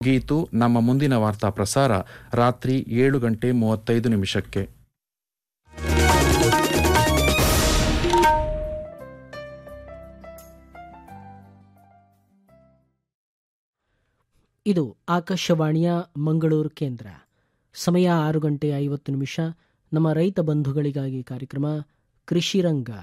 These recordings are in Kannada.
ಗೀತು ನಮ್ಮ ಮುಂದಿನ ವಾರ್ತಾ ಪ್ರಸಾರ ರಾತ್ರಿ ಏಳು ಗಂಟೆ ಮೂವತ್ತೈದು ನಿಮಿಷಕ್ಕೆ ಇದು ಆಕಾಶವಾಣಿಯ ಮಂಗಳೂರು ಕೇಂದ್ರ ಸಮಯ ಆರು ಗಂಟೆ ಐವತ್ತು ನಿಮಿಷ ನಮ್ಮ ರೈತ ಬಂಧುಗಳಿಗಾಗಿ ಕಾರ್ಯಕ್ರಮ ಕೃಷಿ ರಂಗ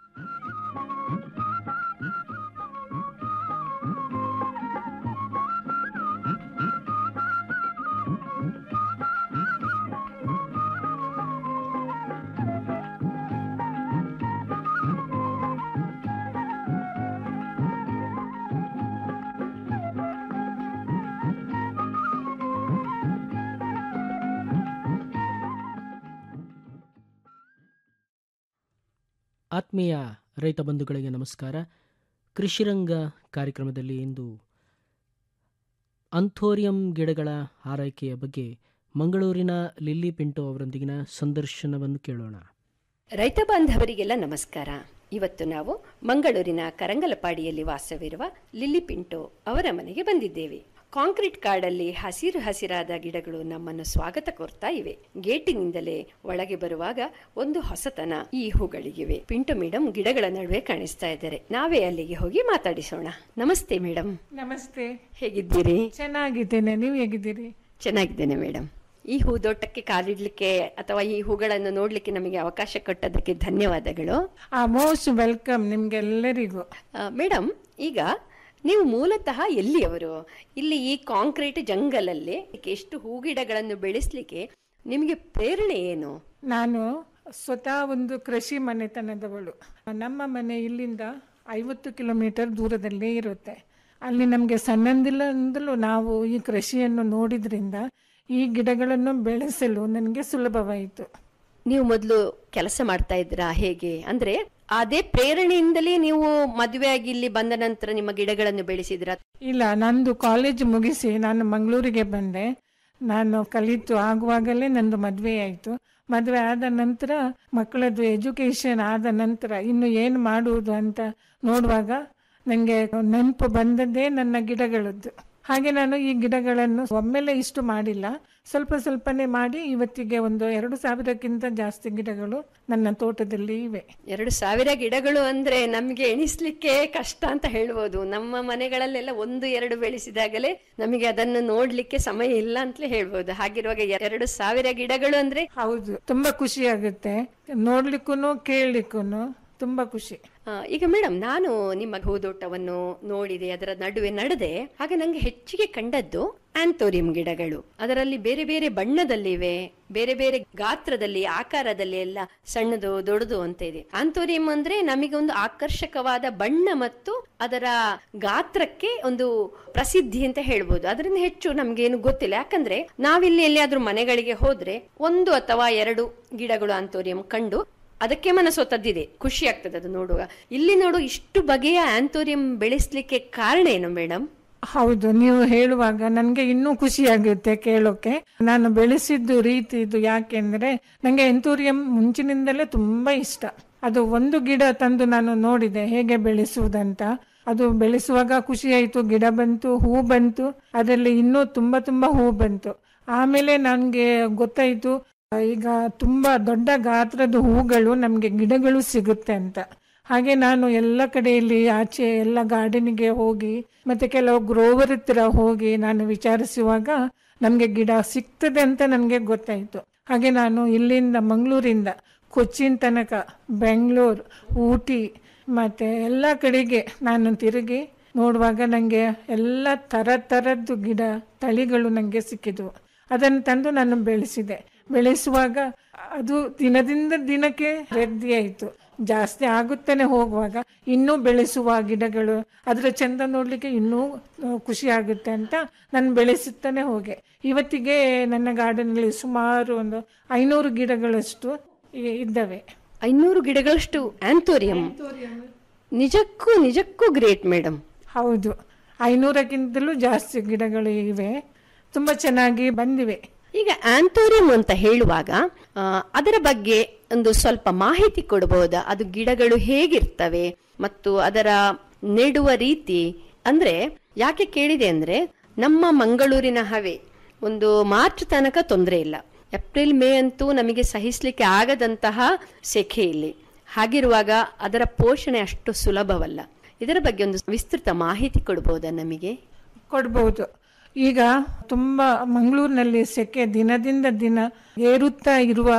ಆತ್ಮೀಯ ರೈತ ಬಂಧುಗಳಿಗೆ ನಮಸ್ಕಾರ ಕೃಷಿರಂಗ ಕಾರ್ಯಕ್ರಮದಲ್ಲಿ ಇಂದು ಅಂಥೋರಿಯಂ ಗಿಡಗಳ ಆರೈಕೆಯ ಬಗ್ಗೆ ಮಂಗಳೂರಿನ ಲಿಲ್ಲಿ ಪಿಂಟೋ ಅವರೊಂದಿಗಿನ ಸಂದರ್ಶನವನ್ನು ಕೇಳೋಣ ರೈತ ಬಾಂಧವರಿಗೆಲ್ಲ ನಮಸ್ಕಾರ ಇವತ್ತು ನಾವು ಮಂಗಳೂರಿನ ಕರಂಗಲಪಾಡಿಯಲ್ಲಿ ವಾಸವಿರುವ ಲಿಲ್ಲಿ ಪಿಂಟೋ ಅವರ ಮನೆಗೆ ಬಂದಿದ್ದೇವೆ ಕಾಂಕ್ರೀಟ್ ಕಾಡಲ್ಲಿ ಹಸಿರು ಹಸಿರಾದ ಗಿಡಗಳು ನಮ್ಮನ್ನು ಸ್ವಾಗತ ಕೋರ್ತಾ ಇವೆ ಗೇಟಿನಿಂದಲೇ ಒಳಗೆ ಬರುವಾಗ ಒಂದು ಹೊಸತನ ಈ ಹೂಗಳಿಗಿವೆ ಪಿಂಟೋ ಮೇಡಮ್ ಗಿಡಗಳ ನಡುವೆ ಕಾಣಿಸ್ತಾ ಇದ್ದಾರೆ ನಾವೇ ಅಲ್ಲಿಗೆ ಹೋಗಿ ಮಾತಾಡಿಸೋಣ ನಮಸ್ತೆ ಮೇಡಮ್ ನಮಸ್ತೆ ಹೇಗಿದ್ದೀರಿ ಚೆನ್ನಾಗಿದ್ದೇನೆ ನೀವು ಹೇಗಿದ್ದೀರಿ ಚೆನ್ನಾಗಿದ್ದೇನೆ ಮೇಡಮ್ ಈ ಹೂದೋಟಕ್ಕೆ ಕಾಲಿಡ್ಲಿಕ್ಕೆ ಅಥವಾ ಈ ಹೂಗಳನ್ನು ನೋಡ್ಲಿಕ್ಕೆ ನಮಗೆ ಅವಕಾಶ ಕೊಟ್ಟದಕ್ಕೆ ಧನ್ಯವಾದಗಳು ಆ ಮೋಸ್ಟ್ ವೆಲ್ಕಮ್ ನಿಮ್ಗೆಲ್ಲರಿಗೂ ಆ, ಮೇಡಮ್ ಈಗ ನೀವು ಮೂಲತಃ ಎಲ್ಲಿಯವರು ಇಲ್ಲಿ ಈ ಕಾಂಕ್ರೀಟ್ ಜಂಗಲಲ್ಲಿ ಎಷ್ಟು ಹೂಗಿಡಗಳನ್ನು ಬೆಳೆಸಲಿಕ್ಕೆ ನಿಮಗೆ ಪ್ರೇರಣೆ ಏನು ನಾನು ಸ್ವತಃ ಒಂದು ಕೃಷಿ ಮನೆತನದವಳು ನಮ್ಮ ಮನೆ ಇಲ್ಲಿಂದ ಐವತ್ತು ಕಿಲೋಮೀಟರ್ ದೂರದಲ್ಲೇ ಇರುತ್ತೆ ಅಲ್ಲಿ ನಮಗೆ ಸಣ್ಣಂದಿಲ್ಲಂದಲೂ ನಾವು ಈ ಕೃಷಿಯನ್ನು ನೋಡಿದ್ರಿಂದ ಈ ಗಿಡಗಳನ್ನು ಬೆಳೆಸಲು ನನಗೆ ಸುಲಭವಾಯಿತು ನೀವು ಮೊದಲು ಕೆಲಸ ಮಾಡ್ತಾ ಇದ್ರಾ ಹೇಗೆ ಅಂದ್ರೆ ಅದೇ ಪ್ರೇರಣೆಯಿಂದಲೇ ನೀವು ಮದುವೆಯಾಗಿ ಇಲ್ಲಿ ಬಂದ ನಂತರ ನಿಮ್ಮ ಗಿಡಗಳನ್ನು ಬೆಳೆಸಿದ್ರ ಇಲ್ಲ ನಂದು ಕಾಲೇಜ್ ಮುಗಿಸಿ ನಾನು ಮಂಗಳೂರಿಗೆ ಬಂದೆ ನಾನು ಕಲಿತು ಆಗುವಾಗಲೇ ನಂದು ಮದುವೆ ಆಯಿತು ಮದುವೆ ಆದ ನಂತರ ಮಕ್ಕಳದ್ದು ಎಜುಕೇಶನ್ ಆದ ನಂತರ ಇನ್ನು ಏನು ಮಾಡುವುದು ಅಂತ ನೋಡುವಾಗ ನನಗೆ ನೆನಪು ಬಂದದ್ದೇ ನನ್ನ ಗಿಡಗಳದ್ದು ಹಾಗೆ ನಾನು ಈ ಗಿಡಗಳನ್ನು ಒಮ್ಮೆಲೆ ಇಷ್ಟು ಮಾಡಿಲ್ಲ ಸ್ವಲ್ಪ ಸ್ವಲ್ಪನೇ ಮಾಡಿ ಇವತ್ತಿಗೆ ಒಂದು ಎರಡು ಸಾವಿರಕ್ಕಿಂತ ಜಾಸ್ತಿ ಗಿಡಗಳು ನನ್ನ ತೋಟದಲ್ಲಿ ಇವೆ ಎರಡು ಸಾವಿರ ಗಿಡಗಳು ಅಂದ್ರೆ ನಮಗೆ ಎಣಿಸ್ಲಿಕ್ಕೆ ಕಷ್ಟ ಅಂತ ಹೇಳ್ಬೋದು ನಮ್ಮ ಮನೆಗಳಲ್ಲೆಲ್ಲ ಒಂದು ಎರಡು ಬೆಳೆಸಿದಾಗಲೇ ನಮಗೆ ಅದನ್ನು ನೋಡ್ಲಿಕ್ಕೆ ಸಮಯ ಇಲ್ಲ ಅಂತಲೇ ಹೇಳ್ಬೋದು ಹಾಗಿರುವಾಗ ಎರಡು ಸಾವಿರ ಗಿಡಗಳು ಅಂದ್ರೆ ಹೌದು ತುಂಬಾ ಖುಷಿ ಆಗುತ್ತೆ ನೋಡ್ಲಿಕ್ಕೂ ಕೇಳಲಿಕ್ಕೂ ತುಂಬಾ ಖುಷಿ ಆ, ಈಗ ಮೇಡಮ್ ನಾನು ನಿಮ್ಮ ಹೂದೋಟವನ್ನು ನೋಡಿದೆ ಅದರ ನಡುವೆ ನಡೆದೆ ಹಾಗೆ ನಂಗೆ ಹೆಚ್ಚಿಗೆ ಕಂಡದ್ದು ಆಂಥೋರಿಯಂ ಗಿಡಗಳು ಅದರಲ್ಲಿ ಬೇರೆ ಬೇರೆ ಬಣ್ಣದಲ್ಲಿವೆ ಬೇರೆ ಬೇರೆ ಗಾತ್ರದಲ್ಲಿ ಆಕಾರದಲ್ಲಿ ಎಲ್ಲ ಸಣ್ಣದು ದೊಡ್ಡದು ಅಂತ ಇದೆ ಆಂಥೋರಿಯಂ ಅಂದ್ರೆ ನಮಗೆ ಒಂದು ಆಕರ್ಷಕವಾದ ಬಣ್ಣ ಮತ್ತು ಅದರ ಗಾತ್ರಕ್ಕೆ ಒಂದು ಪ್ರಸಿದ್ಧಿ ಅಂತ ಹೇಳ್ಬೋದು ಅದರಿಂದ ಹೆಚ್ಚು ನಮ್ಗೇನು ಗೊತ್ತಿಲ್ಲ ಯಾಕಂದ್ರೆ ನಾವಿಲ್ಲಿ ಎಲ್ಲಿಯಾದ್ರೂ ಮನೆಗಳಿಗೆ ಹೋದ್ರೆ ಒಂದು ಅಥವಾ ಎರಡು ಗಿಡಗಳು ಆಂಥೋರಿಯಂ ಕಂಡು ಅದಕ್ಕೆ ಮನಸ್ಸು ತದ್ದಿದೆ ಖುಷಿ ಆಗ್ತದೆ ಅದು ನೋಡುವಾಗ ಇಲ್ಲಿ ನೋಡು ಇಷ್ಟು ಬಗೆಯ ಆಂಥೋರಿಯಂ ಬೆಳೆಸ್ಲಿಕ್ಕೆ ಕಾರಣ ಏನು ಮೇಡಮ್ ಹೌದು ನೀವು ಹೇಳುವಾಗ ನನಗೆ ಇನ್ನೂ ಖುಷಿ ಆಗುತ್ತೆ ಕೇಳೋಕೆ ನಾನು ಬೆಳೆಸಿದ್ದು ರೀತಿ ಇದು ಯಾಕೆಂದ್ರೆ ನನಗೆ ಎಂತೂರಿಯಂ ಮುಂಚಿನಿಂದಲೇ ತುಂಬಾ ಇಷ್ಟ ಅದು ಒಂದು ಗಿಡ ತಂದು ನಾನು ನೋಡಿದೆ ಹೇಗೆ ಬೆಳೆಸುವುದಂತ ಅದು ಬೆಳೆಸುವಾಗ ಖುಷಿ ಆಯಿತು ಗಿಡ ಬಂತು ಹೂ ಬಂತು ಅದರಲ್ಲಿ ಇನ್ನೂ ತುಂಬಾ ತುಂಬಾ ಹೂ ಬಂತು ಆಮೇಲೆ ನನಗೆ ಗೊತ್ತಾಯಿತು ಈಗ ತುಂಬಾ ದೊಡ್ಡ ಗಾತ್ರದ ಹೂಗಳು ನಮಗೆ ಗಿಡಗಳು ಸಿಗುತ್ತೆ ಅಂತ ಹಾಗೆ ನಾನು ಎಲ್ಲ ಕಡೆಯಲ್ಲಿ ಆಚೆ ಎಲ್ಲ ಗಾರ್ಡನಿಗೆ ಹೋಗಿ ಮತ್ತೆ ಕೆಲವು ಗ್ರೋವರ್ ಹತ್ರ ಹೋಗಿ ನಾನು ವಿಚಾರಿಸುವಾಗ ನಮಗೆ ಗಿಡ ಸಿಗ್ತದೆ ಅಂತ ನನಗೆ ಗೊತ್ತಾಯಿತು ಹಾಗೆ ನಾನು ಇಲ್ಲಿಂದ ಮಂಗಳೂರಿಂದ ಕೊಚ್ಚಿನ್ ತನಕ ಬೆಂಗಳೂರು ಊಟಿ ಮತ್ತೆ ಎಲ್ಲ ಕಡೆಗೆ ನಾನು ತಿರುಗಿ ನೋಡುವಾಗ ನನಗೆ ಎಲ್ಲ ಥರ ಥರದ್ದು ಗಿಡ ತಳಿಗಳು ನನಗೆ ಸಿಕ್ಕಿದ್ವು ಅದನ್ನು ತಂದು ನಾನು ಬೆಳೆಸಿದೆ ಬೆಳೆಸುವಾಗ ಅದು ದಿನದಿಂದ ದಿನಕ್ಕೆ ವೃದ್ಧಿ ಆಯಿತು ಜಾಸ್ತಿ ಆಗುತ್ತಾನೆ ಹೋಗುವಾಗ ಇನ್ನೂ ಬೆಳೆಸುವ ಗಿಡಗಳು ಅದರ ಚಂದ ನೋಡಲಿಕ್ಕೆ ಇನ್ನೂ ಆ, ಖುಷಿ ಆಗುತ್ತೆ ಅಂತ ನಾನು ಬೆಳೆಸುತ್ತಾನೆ ಹೋಗೆ ಇವತ್ತಿಗೆ ನನ್ನ ಗಾರ್ಡನಲ್ಲಿ ಸುಮಾರು ಒಂದು ಐನೂರು ಗಿಡಗಳಷ್ಟು ಇ- ಇದ್ದಾವೆ ಐನೂರು ಗಿಡಗಳಷ್ಟು ಆಂಥೋರಿಯಂ ನಿಜಕ್ಕೂ ನಿಜಕ್ಕೂ ಗ್ರೇಟ್ ಮೇಡಮ್ ಹೌದು ಐನೂರಕ್ಕಿಂತಲೂ ಜಾಸ್ತಿ ಗಿಡಗಳು ಇವೆ ತುಂಬ ಚೆನ್ನಾಗಿ ಬಂದಿವೆ ಈಗ ಆಂಥೋರಿಯಂ ಅಂತ ಹೇಳುವಾಗ ಆ, ಅದರ ಬಗ್ಗೆ ಒಂದು ಸ್ವಲ್ಪ ಮಾಹಿತಿ ಕೊಡಬಹುದಾ ಅದು ಗಿಡಗಳು ಹೇಗಿರ್ತವೆ ಮತ್ತು ಅದರ ನೆಡುವ ರೀತಿ ಅಂದ್ರೆ ಯಾಕೆ ಕೇಳಿದೆ ಅಂದ್ರೆ ನಮ್ಮ ಮಂಗಳೂರಿನ ಹವೆ ಒಂದು ಮಾರ್ಚ್ ತನಕ ತೊಂದರೆ ಇಲ್ಲ ಏಪ್ರಿಲ್ ಮೇ ಅಂತೂ ನಮಗೆ ಸಹಿಸಲಿಕ್ಕೆ ಆಗದಂತಹ ಸೆಖೆ ಇಲ್ಲಿ ಹಾಗಿರುವಾಗ ಅದರ ಪೋಷಣೆ ಅಷ್ಟು ಸುಲಭವಲ್ಲ ಇದರ ಬಗ್ಗೆ ಒಂದು ವಿಸ್ತೃತ ಮಾಹಿತಿ ಕೊಡ್ಬೋದಾ ನಮಗೆ ಕೊಡ್ಬೋದು ಈಗ ತುಂಬ ಮಂಗಳೂರಿನಲ್ಲಿ ಸೆಕೆ ದಿನದಿಂದ ದಿನ ಏರುತ್ತಾ ಇರುವ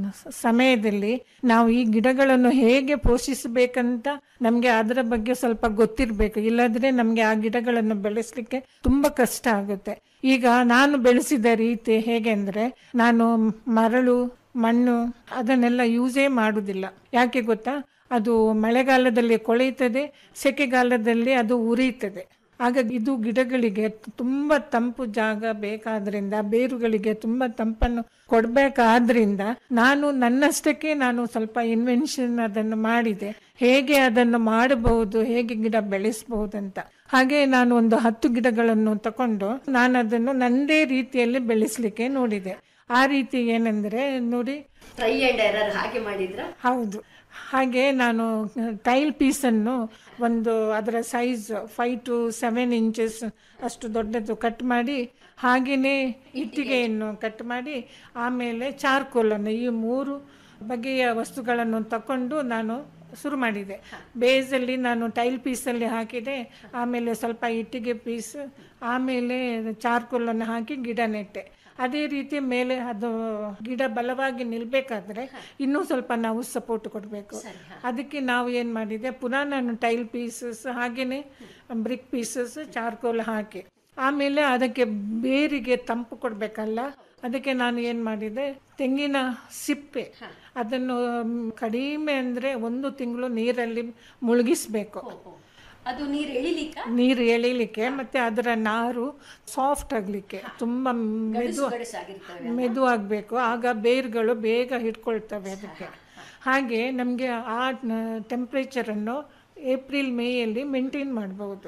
ಸಮಯದಲ್ಲಿ ನಾವು ಈ ಗಿಡಗಳನ್ನು ಹೇಗೆ ಪೋಷಿಸಬೇಕಂತ ನಮಗೆ ಅದರ ಬಗ್ಗೆ ಸ್ವಲ್ಪ ಗೊತ್ತಿರಬೇಕು ಇಲ್ಲದ್ರೆ ನಮಗೆ ಆ ಗಿಡಗಳನ್ನು ಬೆಳೆಸಲಿಕ್ಕೆ ತುಂಬ ಕಷ್ಟ ಆಗುತ್ತೆ ಈಗ ನಾನು ಬೆಳೆಸಿದ ರೀತಿ ಹೇಗೆ ಅಂದರೆ ನಾನು ಮರಳು ಮಣ್ಣು ಅದನ್ನೆಲ್ಲ ಯೂಸೇ ಮಾಡುವುದಿಲ್ಲ ಯಾಕೆ ಗೊತ್ತಾ ಅದು ಮಳೆಗಾಲದಲ್ಲಿ ಕೊಳೆಯುತ್ತದೆ ಸೆಕೆಗಾಲದಲ್ಲಿ ಅದು ಉರಿಯುತ್ತದೆ ಆಗ ಇದು ಗಿಡಗಳಿಗೆ ತುಂಬ ತಂಪು ಜಾಗ ಬೇಕಾದ್ರಿಂದ ಬೇರುಗಳಿಗೆ ತುಂಬ ತಂಪನ್ನು ಕೊಡಬೇಕಾದ್ರಿಂದ ನಾನು ನನ್ನಷ್ಟಕ್ಕೆ ನಾನು ಸ್ವಲ್ಪ ಇನ್ವೆನ್ಷನ್ ಅದನ್ನು ಮಾಡಿದೆ ಹೇಗೆ ಅದನ್ನು ಮಾಡಬಹುದು ಹೇಗೆ ಗಿಡ ಬೆಳೆಸಬಹುದಂತ ಹಾಗೆ ನಾನು ಒಂದು ಹತ್ತು ಗಿಡಗಳನ್ನು ತಕೊಂಡು ನಾನು ಅದನ್ನು ನನ್ನದೇ ರೀತಿಯಲ್ಲಿ ಬೆಳೆಸಲಿಕ್ಕೆ ನೋಡಿದೆ ಆ ರೀತಿ ಏನೆಂದರೆ ನೋಡಿ ಟ್ರೈ ಅಂಡ್ ಎರರ್ ಹಾಗೆ ಮಾಡಿದ್ರ ಹೌದು ಹಾಗೆ ನಾನು ಟೈಲ್ ಪೀಸನ್ನು ಒಂದು ಅದರ size five to seven inches ಅಷ್ಟು ದೊಡ್ಡದು ಕಟ್ ಮಾಡಿ ಹಾಗೆಯೇ ಇಟ್ಟಿಗೆಯನ್ನು ಕಟ್ ಮಾಡಿ ಆಮೇಲೆ ಚಾರ್ಕೋಲನ್ನು ಈ ಮೂರು ಬಗೆಯ ವಸ್ತುಗಳನ್ನು ತಕೊಂಡು ನಾನು ಶುರು ಮಾಡಿದೆ ಬೇಸಲ್ಲಿ ನಾನು ಟೈಲ್ ಪೀಸಲ್ಲಿ ಹಾಕಿದೆ ಆಮೇಲೆ ಸ್ವಲ್ಪ ಇಟ್ಟಿಗೆ ಪೀಸ್ ಆಮೇಲೆ ಚಾರ್ಕೋಲನ್ನು ಹಾಕಿ ಗಿಡ ನೆಟ್ಟೆ ಅದೇ ರೀತಿ ಮೇಲೆ ಅದು ಗಿಡ ಬಲವಾಗಿ ನಿಲ್ಬೇಕಾದ್ರೆ ಇನ್ನೂ ಸ್ವಲ್ಪ ನಾವು ಸಪೋರ್ಟ್ ಕೊಡಬೇಕು ಅದಕ್ಕೆ ನಾವು ಏನು ಮಾಡಿದೆ ಪುನಃ ನಾನು ಟೈಲ್ ಪೀಸಸ್ ಹಾಗೆಯೇ ಬ್ರಿಕ್ ಪೀಸಸ್ ಚಾರ್ಕೋಲ್ ಹಾಕಿ ಆಮೇಲೆ ಅದಕ್ಕೆ ಬೇರಿಗೆ ತಂಪು ಕೊಡಬೇಕಲ್ಲ ಅದಕ್ಕೆ ನಾನು ಏನು ಮಾಡಿದೆ ತೆಂಗಿನ ಸಿಪ್ಪೆ ಅದನ್ನು ಮ್, ಕಡಿಮೆ ಅಂದರೆ ಒಂದು ತಿಂಗಳು ನೀರಲ್ಲಿ ಮುಳುಗಿಸ್ಬೇಕು ಅದು ನೀರು ಎಳಿಲಿಕ್ಕ ನೀರು ಎಳಿಲಿಕ್ಕೆ ಮತ್ತೆ ಅದರ ನಾರು ಸಾಫ್ಟ್ ಆಗಲಿಕ್ಕೆ ತುಂಬ ಮೆದು ಮೆದು ಆಗಬೇಕು ಆಗ ಬೇರುಗಳು ಬೇಗ ಹಿಡ್ಕೊಳ್ತವೆ ಅದಕ್ಕೆ ಹಾಗೆ ನಮಗೆ ಆ ಟೆಂಪ್ರೇಚರನ್ನು ಏಪ್ರಿಲ್ ಮೇಯಲ್ಲಿ ಮೇಂಟೈನ್ ಮಾಡಬಹುದು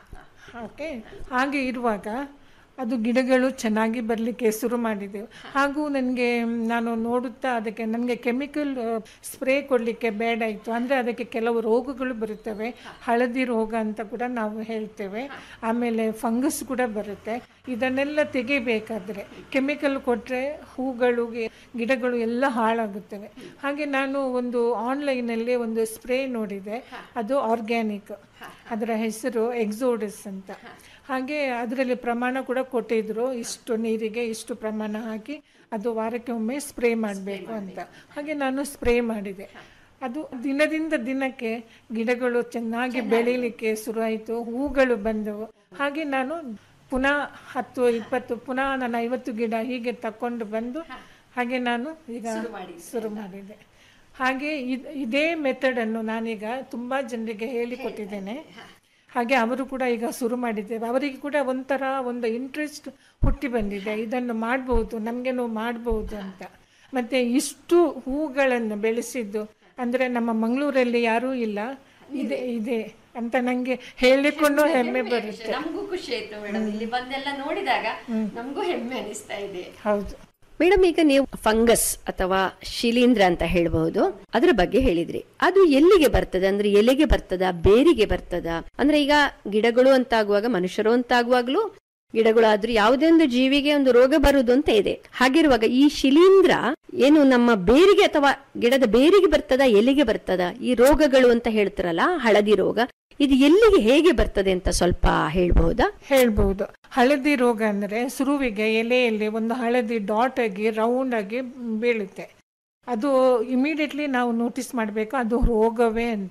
ಓಕೆ ಹಾಗೆ ಇರುವಾಗ ಅದು ಗಿಡಗಳು ಚೆನ್ನಾಗಿ ಬರಲಿಕ್ಕೆ ಶುರು ಮಾಡಿದೆವು ಹಾಗೂ ನನಗೆ ನಾನು ನೋಡುತ್ತಾ ಅದಕ್ಕೆ ನನಗೆ ಕೆಮಿಕಲ್ ಸ್ಪ್ರೇ ಕೊಡಲಿಕ್ಕೆ ಬೇಡ ಇತ್ತು ಅಂದರೆ ಅದಕ್ಕೆ ಕೆಲವು ರೋಗಗಳು ಬರುತ್ತವೆ ಹಳದಿ ರೋಗ ಅಂತ ಕೂಡ ನಾವು ಹೇಳ್ತೇವೆ ಆಮೇಲೆ ಫಂಗಸ್ ಕೂಡ ಬರುತ್ತೆ ಇದನ್ನೆಲ್ಲ ತೆಗಿಬೇಕಾದ್ರೆ ಕೆಮಿಕಲ್ ಕೊಟ್ಟರೆ ಹೂಗಳು ಗಿ- ಗಿಡಗಳು ಎಲ್ಲ ಹಾಳಾಗುತ್ತವೆ ಹಾಗೆ ನಾನು ಒಂದು ಆನ್ಲೈನಲ್ಲಿ ಒಂದು ಸ್ಪ್ರೇ ನೋಡಿದೆ ಅದು ಆರ್ಗ್ಯಾನಿಕ್ ಅದರ ಹೆಸರು ಎಕ್ಸೋಡಸ್ ಅಂತ ಹಾಗೆ ಅದರಲ್ಲಿ ಪ್ರಮಾಣ ಕೂಡ ಕೊಟ್ಟಿದ್ರು ಇಷ್ಟು ನೀರಿಗೆ ಇಷ್ಟು ಪ್ರಮಾಣ ಹಾಕಿ ಅದು ವಾರಕ್ಕೆ ಒಮ್ಮೆ ಸ್ಪ್ರೇ ಮಾಡಬೇಕು ಅಂತ ಹಾಗೆ ನಾನು ಸ್ಪ್ರೇ ಮಾಡಿದೆ ಅದು ದಿನದಿಂದ ದಿನಕ್ಕೆ ಗಿಡಗಳು ಚೆನ್ನಾಗಿ ಬೆಳೀಲಿಕ್ಕೆ ಶುರುವಾಯಿತು ಹೂಗಳು ಬಂದವು ಹಾಗೆ ನಾನು ಪುನಃ ಹತ್ತು ಇಪ್ಪತ್ತು ಪುನಃ ನಾನು ಐವತ್ತು ಗಿಡ ಹೀಗೆ ತಕೊಂಡು ಬಂದು ಹಾಗೆ ನಾನು ಈಗ ಶುರು ಮಾಡಿದೆ ಹಾಗೆ ಇದ್- ಇದೇ ಮೆಥಡನ್ನು ನಾನೀಗ ತುಂಬ ಜನರಿಗೆ ಹೇಳಿಕೊಟ್ಟಿದ್ದೇನೆ ಹಾಗೆ ಅವರು ಕೂಡ ಈಗ ಶುರು ಮಾಡಿದ್ದೇವೆ ಅವರಿಗೆ ಕೂಡ ಒಂಥರ ಒಂದು ಇಂಟ್ರೆಸ್ಟ್ ಹುಟ್ಟಿ ಬಂದಿದೆ ಇದನ್ನು ಮಾಡ್ಬೋದು ನಮಗೇನು ಮಾಡ್ಬೋದು ಅಂತ ಮತ್ತು ಇಷ್ಟು ಹೂಗಳನ್ನು ಬೆಳೆಸಿದ್ದು ಅಂದರೆ ನಮ್ಮ ಮಂಗಳೂರಲ್ಲಿ ಯಾರೂ ಇಲ್ಲ ಇದೆ ಇದೆ ಅಂತ ನನಗೆ ಹೇಳಿಕೊಂಡು ಹೆಮ್ಮೆ ಬರುತ್ತೆ ನಮಗೂ ಖುಷಿ ಆಯ್ತು ಮೇಡಮ್ ಇಲ್ಲಿ ಬಂದೆಲ್ಲ ನೋಡಿದಾಗ ನಮಗೂ ಹೆಮ್ಮೆ ಅನಿಸ್ತಾ ಇದೆ ಹೌದು ಮೇಡಮ್ ಈಗ ನೀವು ಫಂಗಸ್ ಅಥವಾ ಶಿಲೀಂಧ್ರ ಅಂತ ಹೇಳಬಹುದು ಅದರ ಬಗ್ಗೆ ಹೇಳಿದ್ರಿ ಅದು ಎಲ್ಲಿಗೆ ಬರ್ತದೆ ಅಂದ್ರೆ ಎಲೆಗೆ ಬರ್ತದ ಬೇರಿಗೆ ಬರ್ತದ ಅಂದ್ರೆ ಈಗ ಗಿಡಗಳು ಅಂತಾಗುವಾಗ ಮನುಷ್ಯರು ಅಂತಾಗುವಾಗ್ಲೂ ಗಿಡಗಳು ಆದ್ರೂ ಯಾವುದೇ ಒಂದು ಜೀವಿಗೆ ಒಂದು ರೋಗ ಬರುವುದು ಅಂತ ಇದೆ ಹಾಗಿರುವಾಗ ಈ ಶಿಲೀಂಧ್ರ ಏನು ನಮ್ಮ ಬೇರಿಗೆ ಅಥವಾ ಗಿಡದ ಬೇರಿಗೆ ಬರ್ತದ ಎಲೆಗೆ ಬರ್ತದ ಈ ರೋಗಗಳು ಅಂತ ಹೇಳ್ತಾರಲ್ಲ ಹಳದಿ ರೋಗ ಇದು ಎಲ್ಲಿಗೆ ಹೇಗೆ ಬರ್ತದೆ ಅಂತ ಸ್ವಲ್ಪ ಹೇಳ್ಬಹುದಾ ಹೇಳ್ಬಹುದು ಹಳದಿ ರೋಗ ಅಂದರೆ ಸುರುವಿಗೆ ಎಲೆಯಲ್ಲಿ ಒಂದು ಹಳದಿ ಡಾಟ್ ಆಗಿ ರೌಂಡ್ ಆಗಿ ಬೀಳುತ್ತೆ ಅದು ಇಮಿಡಿಯೇಟ್ಲಿ ನಾವು ನೋಟಿಸ್ ಮಾಡಬೇಕು ಅದು ರೋಗವೇ ಅಂತ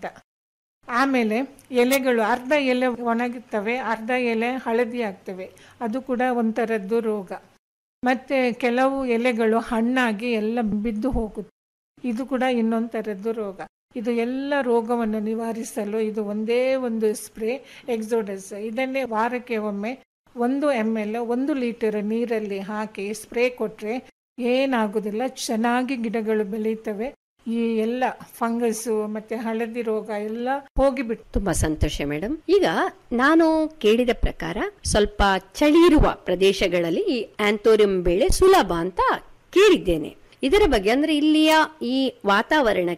ಆಮೇಲೆ ಎಲೆಗಳು ಅರ್ಧ ಎಲೆ ಒಣಗುತ್ತವೆ ಅರ್ಧ ಎಲೆ ಹಳದಿ ಆಗ್ತವೆ ಅದು ಕೂಡ ಒಂಥರದ್ದು ರೋಗ ಮತ್ತೆ ಕೆಲವು ಎಲೆಗಳು ಹಣ್ಣಾಗಿ ಎಲ್ಲ ಬಿದ್ದು ಹೋಗುತ್ತೆ ಇದು ಕೂಡ ಇನ್ನೊಂದು ಥರದ್ದು ರೋಗ ಇದು ಎಲ್ಲ ರೋಗವನ್ನು ನಿವಾರಿಸಲು ಇದು ಒಂದೇ ಒಂದು ಸ್ಪ್ರೇ ಎಕ್ಸೋಡಸ್ ಇದನ್ನೇ ವಾರಕ್ಕೆ ಒಮ್ಮೆ ಒಂದು ಎಮ್ ಎಲ್ ಒಂದು ಲೀಟರ್ ನೀರಲ್ಲಿ ಹಾಕಿ ಸ್ಪ್ರೇ ಕೊಟ್ಟರೆ ಏನಾಗೋದಿಲ್ಲ ಚೆನ್ನಾಗಿ ಗಿಡಗಳು ಬೆಳೀತವೆ ಈ ಎಲ್ಲ ಫಂಗಸ್ಸು ಮತ್ತೆ ಹಳದಿ ರೋಗ ಎಲ್ಲ ಹೋಗಿಬಿಟ್ಟು ತುಂಬಾ ಸಂತೋಷ ಮೇಡಮ್ ಈಗ ನಾನು ಕೇಳಿದ ಪ್ರಕಾರ ಸ್ವಲ್ಪ ಚಳಿ ಇರುವ ಪ್ರದೇಶಗಳಲ್ಲಿ ಈ ಆಂಥೋರಿಯಂ ಬೆಳೆ ಸುಲಭ ಅಂತ ಕೇಳಿದ್ದೇನೆ ಇದರ ಬಗ್ಗೆ ಅಂದ್ರೆ ಇಲ್ಲಿಯ ಈ ವಾತಾವರಣಕ್ಕೆ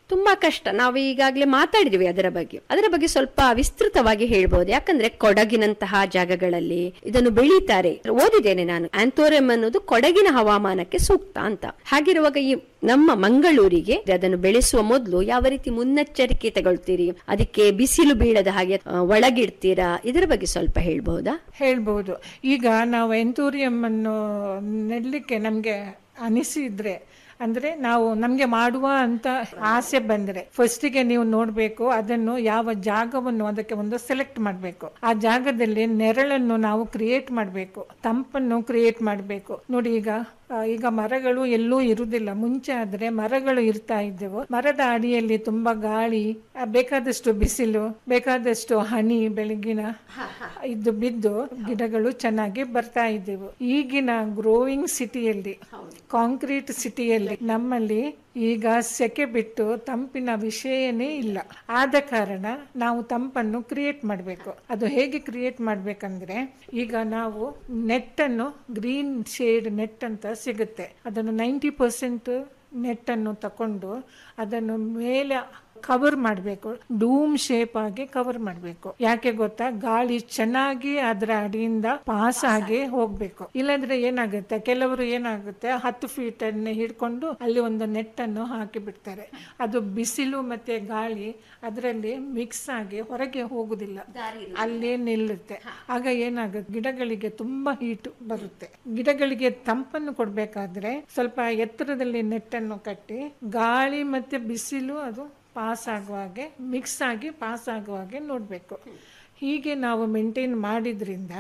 ತುಂಬಾ ಕಷ್ಟ ನಾವು ಈಗಾಗಲೇ ಮಾತಾಡಿದ್ವಿ ಅದರ ಬಗ್ಗೆ ಅದರ ಬಗ್ಗೆ ಸ್ವಲ್ಪ ವಿಸ್ತೃತವಾಗಿ ಹೇಳ್ಬೋದು ಯಾಕಂದ್ರೆ ಕೊಡಗಿನಂತಹ ಜಾಗಗಳಲ್ಲಿ ಇದನ್ನು ಬೆಳೀತಾರೆ ಓದಿದ್ದೇನೆ ನಾನು ಆಂಥೋರಿಯಂ ಅನ್ನೋದು ಕೊಡಗಿನ ಹವಾಮಾನಕ್ಕೆ ಸೂಕ್ತ ಅಂತ ಹಾಗಿರುವಾಗ ಈ ನಮ್ಮ ಮಂಗಳೂರಿಗೆ ಅದನ್ನು ಬೆಳೆಸುವ ಮೊದಲು ಯಾವ ರೀತಿ ಮುನ್ನೆಚ್ಚರಿಕೆ ತಗೊಳ್ತೀರಿ ಅದಕ್ಕೆ ಬಿಸಿಲು ಬೀಳದ ಹಾಗೆ ಆ, ಒಳಗಿಡ್ತೀರಾ ಇದರ ಬಗ್ಗೆ ಸ್ವಲ್ಪ ಹೇಳ್ಬಹುದಾ ಹೇಳ್ಬೋದು ಈಗ ನಾವು ಎಂತೂರಿಯಂ ಅನ್ನು ನೆಡಲಿಕ್ಕೆ ನಮಗೆ ಅನಿಸಿದ್ರೆ ಅಂದ್ರೆ ನಾವು ನಮಗೆ ಮಾಡುವ ಅಂತ ಆಸೆ ಬಂದ್ರೆ ಫಸ್ಟಿಗೆ ನೀವು ನೋಡಬೇಕು ಅದನ್ನು ಯಾವ ಜಾಗವನ್ನು ಅದಕ್ಕೆ ಒಂದು ಸೆಲೆಕ್ಟ್ ಮಾಡಬೇಕು ಆ ಜಾಗದಲ್ಲಿ ನೆರಳನ್ನು ನಾವು ಕ್ರಿಯೇಟ್ ಮಾಡಬೇಕು ತಂಪನ್ನು ಕ್ರಿಯೇಟ್ ಮಾಡಬೇಕು ನೋಡಿ ಈಗ ಆ, ಈಗ ಮರಗಳು ಎಲ್ಲೂ ಇರುವುದಿಲ್ಲ ಮುಂಚೆ ಆದ್ರೆ ಮರಗಳು ಇರ್ತಾ ಇದ್ದವು ಮರದ ಅಡಿಯಲ್ಲಿ ತುಂಬಾ ಗಾಳಿ ಆ, ಬೇಕಾದಷ್ಟು ಬಿಸಿಲು ಬೇಕಾದಷ್ಟು ಹನಿ ಬೆಳಗಿನ ಇದು ಬಿದ್ದು ಗಿಡಗಳು ಚೆನ್ನಾಗಿ ಬರ್ತಾ ಇದ್ದವು ಈಗಿನ ಗ್ರೋಯಿಂಗ್ ಸಿಟಿಯಲ್ಲಿ ಕಾಂಕ್ರೀಟ್ ಸಿಟಿಯಲ್ಲಿ ನಮ್ಮಲ್ಲಿ ಈಗ ಸೆಕೆ ಬಿಟ್ಟು ತಂಪಿನ ವಿಷಯನೇ ಇಲ್ಲ ಆದ ಕಾರಣ ನಾವು ತಂಪನ್ನು ಕ್ರಿಯೇಟ್ ಮಾಡಬೇಕು ಅದು ಹೇಗೆ ಕ್ರಿಯೇಟ್ ಮಾಡ್ಬೇಕಂದ್ರೆ ಈಗ ನಾವು ನೆಟ್ ಅನ್ನು ಗ್ರೀನ್ ಶೇಡ್ ನೆಟ್ ಅಂತ ಸಿಗುತ್ತೆ ಅದನ್ನು ನೈಂಟಿ ಪರ್ಸೆಂಟ್ ನೆಟ್ ಅನ್ನು ತಕೊಂಡು ಅದನ್ನು ಮೇಲೆ ಕವರ್ ಮಾಡಬೇಕು ಡೂಮ್ ಶೇಪ್ ಆಗಿ ಕವರ್ ಮಾಡಬೇಕು ಯಾಕೆ ಗೊತ್ತಾ ಗಾಳಿ ಚೆನ್ನಾಗಿ ಅದರ ಅಡಿಯಿಂದ ಪಾಸ್ ಆಗಿ ಹೋಗ್ಬೇಕು ಇಲ್ಲಾಂದ್ರೆ ಏನಾಗುತ್ತೆ ಕೆಲವರು ಏನಾಗುತ್ತೆ ಹತ್ತು ಫೀಟ್ ಅನ್ನು ಹಿಡ್ಕೊಂಡು ಅಲ್ಲಿ ಒಂದು ನೆಟ್ ಅನ್ನು ಹಾಕಿ ಬಿಡ್ತಾರೆ ಅದು ಬಿಸಿಲು ಮತ್ತೆ ಗಾಳಿ ಅದರಲ್ಲಿ ಮಿಕ್ಸ್ ಆಗಿ ಹೊರಗೆ ಹೋಗುದಿಲ್ಲ ಅಲ್ಲೇ ನಿಲ್ಲುತ್ತೆ ಆಗ ಏನಾಗುತ್ತೆ ಗಿಡಗಳಿಗೆ ತುಂಬಾ ಹೀಟ್ ಬರುತ್ತೆ ಗಿಡಗಳಿಗೆ ತಂಪನ್ನು ಕೊಡ್ಬೇಕಾದ್ರೆ ಸ್ವಲ್ಪ ಎತ್ತರದಲ್ಲಿ ನೆಟ್ಟನ್ನು ಕಟ್ಟಿ ಗಾಳಿ ಮತ್ತೆ ಬಿಸಿಲು ಅದು ಪಾಸ್ ಆಗುವ ಹಾಗೆ ಮಿಕ್ಸ್ ಆಗಿ ಪಾಸ್ ಆಗುವ ಹಾಗೆ ನೋಡಬೇಕು ಹೀಗೆ ನಾವು ಮೇಂಟೈನ್ ಮಾಡಿದ್ರಿಂದ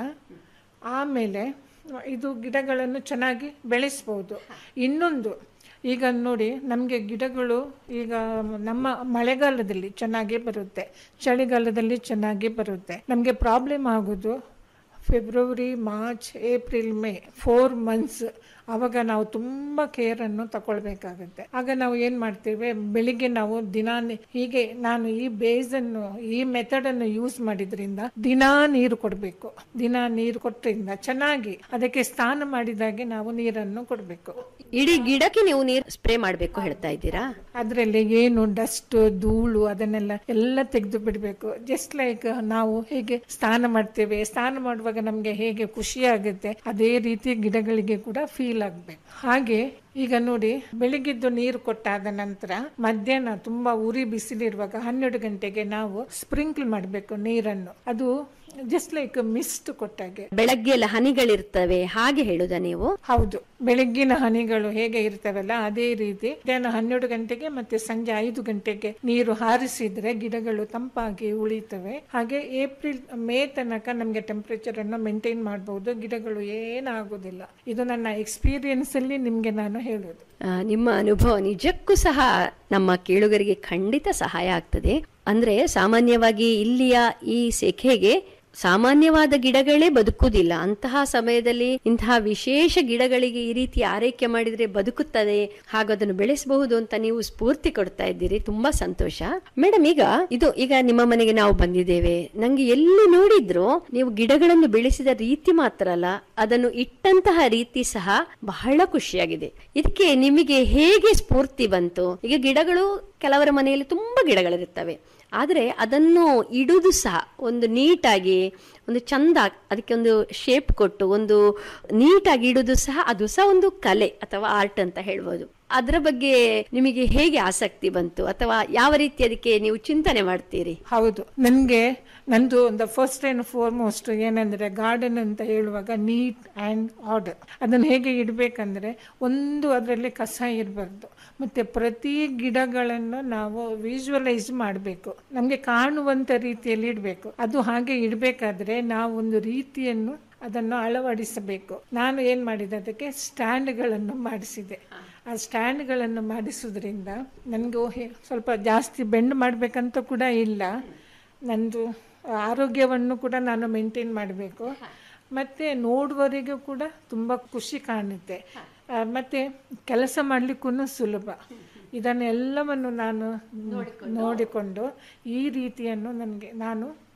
ಆಮೇಲೆ ಇದು ಗಿಡಗಳನ್ನು ಚೆನ್ನಾಗಿ ಬೆಳೆಸ್ಬೋದು ಇನ್ನೊಂದು ಈಗ ನೋಡಿ ನಮಗೆ ಗಿಡಗಳು ಈಗ ನಮ್ಮ ಮಳೆಗಾಲದಲ್ಲಿ ಚೆನ್ನಾಗಿ ಬರುತ್ತೆ ಚಳಿಗಾಲದಲ್ಲಿ ಚೆನ್ನಾಗಿ ಬರುತ್ತೆ ನಮಗೆ ಪ್ರಾಬ್ಲಮ್ ಆಗೋದು February March April May four months ಆವಾಗ ನಾವು ತುಂಬ ಕೇರನ್ನು ತಗೊಳ್ಬೇಕಾಗುತ್ತೆ ಆಗ ನಾವು ಏನು ಮಾಡ್ತೇವೆ ಬೆಳಿಗ್ಗೆ ನಾವು ದಿನಾ ಹೀಗೆ ನಾನು ಈ ಬೇಸನ್ನು ಈ ಮೆಥಡನ್ನು ಯೂಸ್ ಮಾಡಿದ್ರಿಂದ ದಿನಾ ನೀರು ಕೊಡಬೇಕು ದಿನಾ ನೀರು ಕೊಟ್ಟರಿಂದ ಚೆನ್ನಾಗಿ ಅದಕ್ಕೆ ಸ್ನಾನ ಮಾಡಿದಾಗೆ ನಾವು ನೀರನ್ನು ಕೊಡಬೇಕು ಇಡೀ ಗಿಡಕ್ಕೆ ನೀವು ನೀರು ಸ್ಪ್ರೇ ಮಾಡಬೇಕು ಹೇಳ್ತಾ ಇದ್ದೀರಾ ಅದರಲ್ಲಿ ಏನು ಡಸ್ಟ್ ಧೂಳು ಅದನ್ನೆಲ್ಲ ಎಲ್ಲ ತೆಗೆದು ಬಿಡಬೇಕು ಜಸ್ಟ್ ಲೈಕ್ ನಾವು ಹೇಗೆ ಸ್ನಾನ ಮಾಡ್ತೇವೆ ಸ್ನಾನ ಮಾಡುವಾಗ ನಮಗೆ ಹೇಗೆ ಖುಷಿ ಆಗುತ್ತೆ ಅದೇ ರೀತಿ ಗಿಡಗಳಿಗೆ ಕೂಡ ಫೀಲ್ ಆಗ್ಬೇಕು ಹಾಗೆ ಈಗ ನೋಡಿ ಬೆಳಿಗ್ಗೆದ್ದು ನೀರು ಕೊಟ್ಟಾದ ನಂತರ ಮಧ್ಯಾಹ್ನ ತುಂಬಾ ಉರಿ ಬಿಸಿಲಿರುವಾಗ ಹನ್ನೆರಡು ಗಂಟೆಗೆ ನಾವು ಸ್ಪ್ರಿಂಕ್ಲ್ ಮಾಡಬೇಕು ನೀರನ್ನು ಅದು ಜಸ್ಟ್ ಲೈಕ್ ಮಿಸ್ಟ್ ಕೊಟ್ಟಾಗೆ ಬೆಳಗ್ಗೆ ಎಲ್ಲ ಹನಿಗಳಿರ್ತವೆ ಹಾಗೆ ಹೇಳುದಾ ನೀವು ಹೌದು ಬೆಳಗ್ಗಿನ ಹನಿಗಳು ಹೇಗೆ ಇರ್ತವಲ್ಲ ಅದೇ ರೀತಿ ಮಧ್ಯಾಹ್ನ ಹನ್ನೆರಡು ಗಂಟೆಗೆ ಮತ್ತೆ ಸಂಜೆ ಐದು ಗಂಟೆಗೆ ನೀರು ಹಾರಿಸಿದ್ರೆ ಗಿಡಗಳು ತಂಪಾಗಿ ಉಳಿತವೆ ಹಾಗೆ ಏಪ್ರಿಲ್ ಮೇ ತನಕ ನಮಗೆ ಟೆಂಪರೇಚರ್ ಅನ್ನು ಮೇಂಟೈನ್ ಮಾಡಬಹುದು ಗಿಡಗಳು ಏನಾಗುದಿಲ್ಲ ಇದು ನನ್ನ ಎಕ್ಸ್ಪೀರಿಯನ್ಸ್ ಅಲ್ಲಿ ನಿಮ್ಗೆ ನಾನು ಹೇಳೋದು ಆ, ನಿಮ್ಮ ಅನುಭವ ನಿಜಕ್ಕೂ ಸಹ ನಮ್ಮ ಕೇಳುಗರಿಗೆ ಖಂಡಿತ ಸಹಾಯ ಆಗ್ತದೆ ಅಂದ್ರೆ ಸಾಮಾನ್ಯವಾಗಿ ಇಲ್ಲಿಯ ಈ ಸೆಖೆಗೆ ಸಾಮಾನ್ಯವಾದ ಗಿಡಗಳೇ ಬದುಕುವುದಿಲ್ಲ ಅಂತಹ ಸಮಯದಲ್ಲಿ ಇಂತಹ ವಿಶೇಷ ಗಿಡಗಳಿಗೆ ಈ ರೀತಿ ಆರೈಕೆ ಮಾಡಿದ್ರೆ ಬದುಕುತ್ತದೆ ಹಾಗೂ ಅದನ್ನು ಬೆಳೆಸಬಹುದು ಅಂತ ನೀವು ಸ್ಫೂರ್ತಿ ಕೊಡ್ತಾ ಇದ್ದೀರಿ ತುಂಬಾ ಸಂತೋಷ ಮೇಡಮ್ ಈಗ ಇದು ಈಗ ನಿಮ್ಮ ಮನೆಗೆ ನಾವು ಬಂದಿದ್ದೇವೆ ನಂಗೆ ಎಲ್ಲಿ ನೋಡಿದ್ರು ನೀವು ಗಿಡಗಳನ್ನು ಬೆಳೆಸಿದ ರೀತಿ ಮಾತ್ರ ಅಲ್ಲ ಅದನ್ನು ಇಟ್ಟಂತಹ ರೀತಿ ಸಹ ಬಹಳ ಖುಷಿಯಾಗಿದೆ ಇದಕ್ಕೆ ನಿಮಗೆ ಹೇಗೆ ಸ್ಫೂರ್ತಿ ಬಂತು ಈಗ ಗಿಡಗಳು ಕೆಲವರ ಮನೆಯಲ್ಲಿ ತುಂಬಾ ಗಿಡಗಳಿರುತ್ತವೆ ಆದರೆ ಅದನ್ನು ಇಡುವುದು ಸಹ ಒಂದು ನೀಟಾಗಿ ಒಂದು ಚಂದ ಅದಕ್ಕೆ ಒಂದು ಶೇಪ್ ಕೊಟ್ಟು ಒಂದು ನೀಟಾಗಿ ಇಡುವುದು ಸಹ ಅದು ಸಹ ಒಂದು ಕಲೆ ಅಥವಾ ಆರ್ಟ್ ಅಂತ ಹೇಳ್ಬೋದು ಅದರ ಬಗ್ಗೆ ನಿಮಗೆ ಹೇಗೆ ಆಸಕ್ತಿ ಬಂತು ಅಥವಾ ಯಾವ ರೀತಿ ಅದಕ್ಕೆ ನೀವು ಚಿಂತನೆ ಮಾಡ್ತೀರಿ ಹೌದು ನನಗೆ ನಂದು ಒಂದು ಫಸ್ಟ್ ಆ್ಯಂಡ್ ಫಾರ್ಮೋಸ್ಟ್ ಏನಂದ್ರೆ ಗಾರ್ಡನ್ ಅಂತ ಹೇಳುವಾಗ ನೀಟ್ ಆ್ಯಂಡ್ ಆರ್ಡರ್ ಅದನ್ನು ಹೇಗೆ ಇಡಬೇಕಂದ್ರೆ ಒಂದು ಅದರಲ್ಲಿ ಕಸ ಇರಬಾರ್ದು ಮತ್ತು ಪ್ರತಿ ಗಿಡಗಳನ್ನು ನಾವು ವಿಜುವಲೈಸ್ ಮಾಡಬೇಕು ನಮಗೆ ಕಾಣುವಂಥ ರೀತಿಯಲ್ಲಿ ಇಡಬೇಕು ಅದು ಹಾಗೆ ಇಡಬೇಕಾದ್ರೆ ನಾವು ಒಂದು ರೀತಿಯನ್ನು ಅದನ್ನು ಅಳವಡಿಸಬೇಕು ನಾನು ಏನು ಮಾಡಿದೆ ಅದಕ್ಕೆ ಸ್ಟ್ಯಾಂಡ್ಗಳನ್ನು ಮಾಡಿಸಿದೆ ಆ ಸ್ಟ್ಯಾಂಡ್ಗಳನ್ನು ಮಾಡಿಸೋದ್ರಿಂದ ನನಗೂ ಹೆ- ಸ್ವಲ್ಪ ಜಾಸ್ತಿ ಬೆಂಡ್ ಮಾಡಬೇಕಂತ ಕೂಡ ಇಲ್ಲ ನಂದು ಆರೋಗ್ಯವನ್ನು ಕೂಡ ನಾನು ಮೇಂಟೈನ್ ಮಾಡಬೇಕು ಮತ್ತು ನೋಡುವವರಿಗೂ ಕೂಡ ತುಂಬ ಖುಷಿ ಕಾಣುತ್ತೆ ಆ, ಮತ್ತೆ ಕೆಲಸ ಮಾಡಲಿಕ್ಕೂ ಸುಲಭ ಇದನ್ನೆಲ್ಲವನ್ನು ನಾನು ನೋಡಿಕೊಂಡು ಈ ರೀತಿಯನ್ನು ನನಗೆ ನಾನು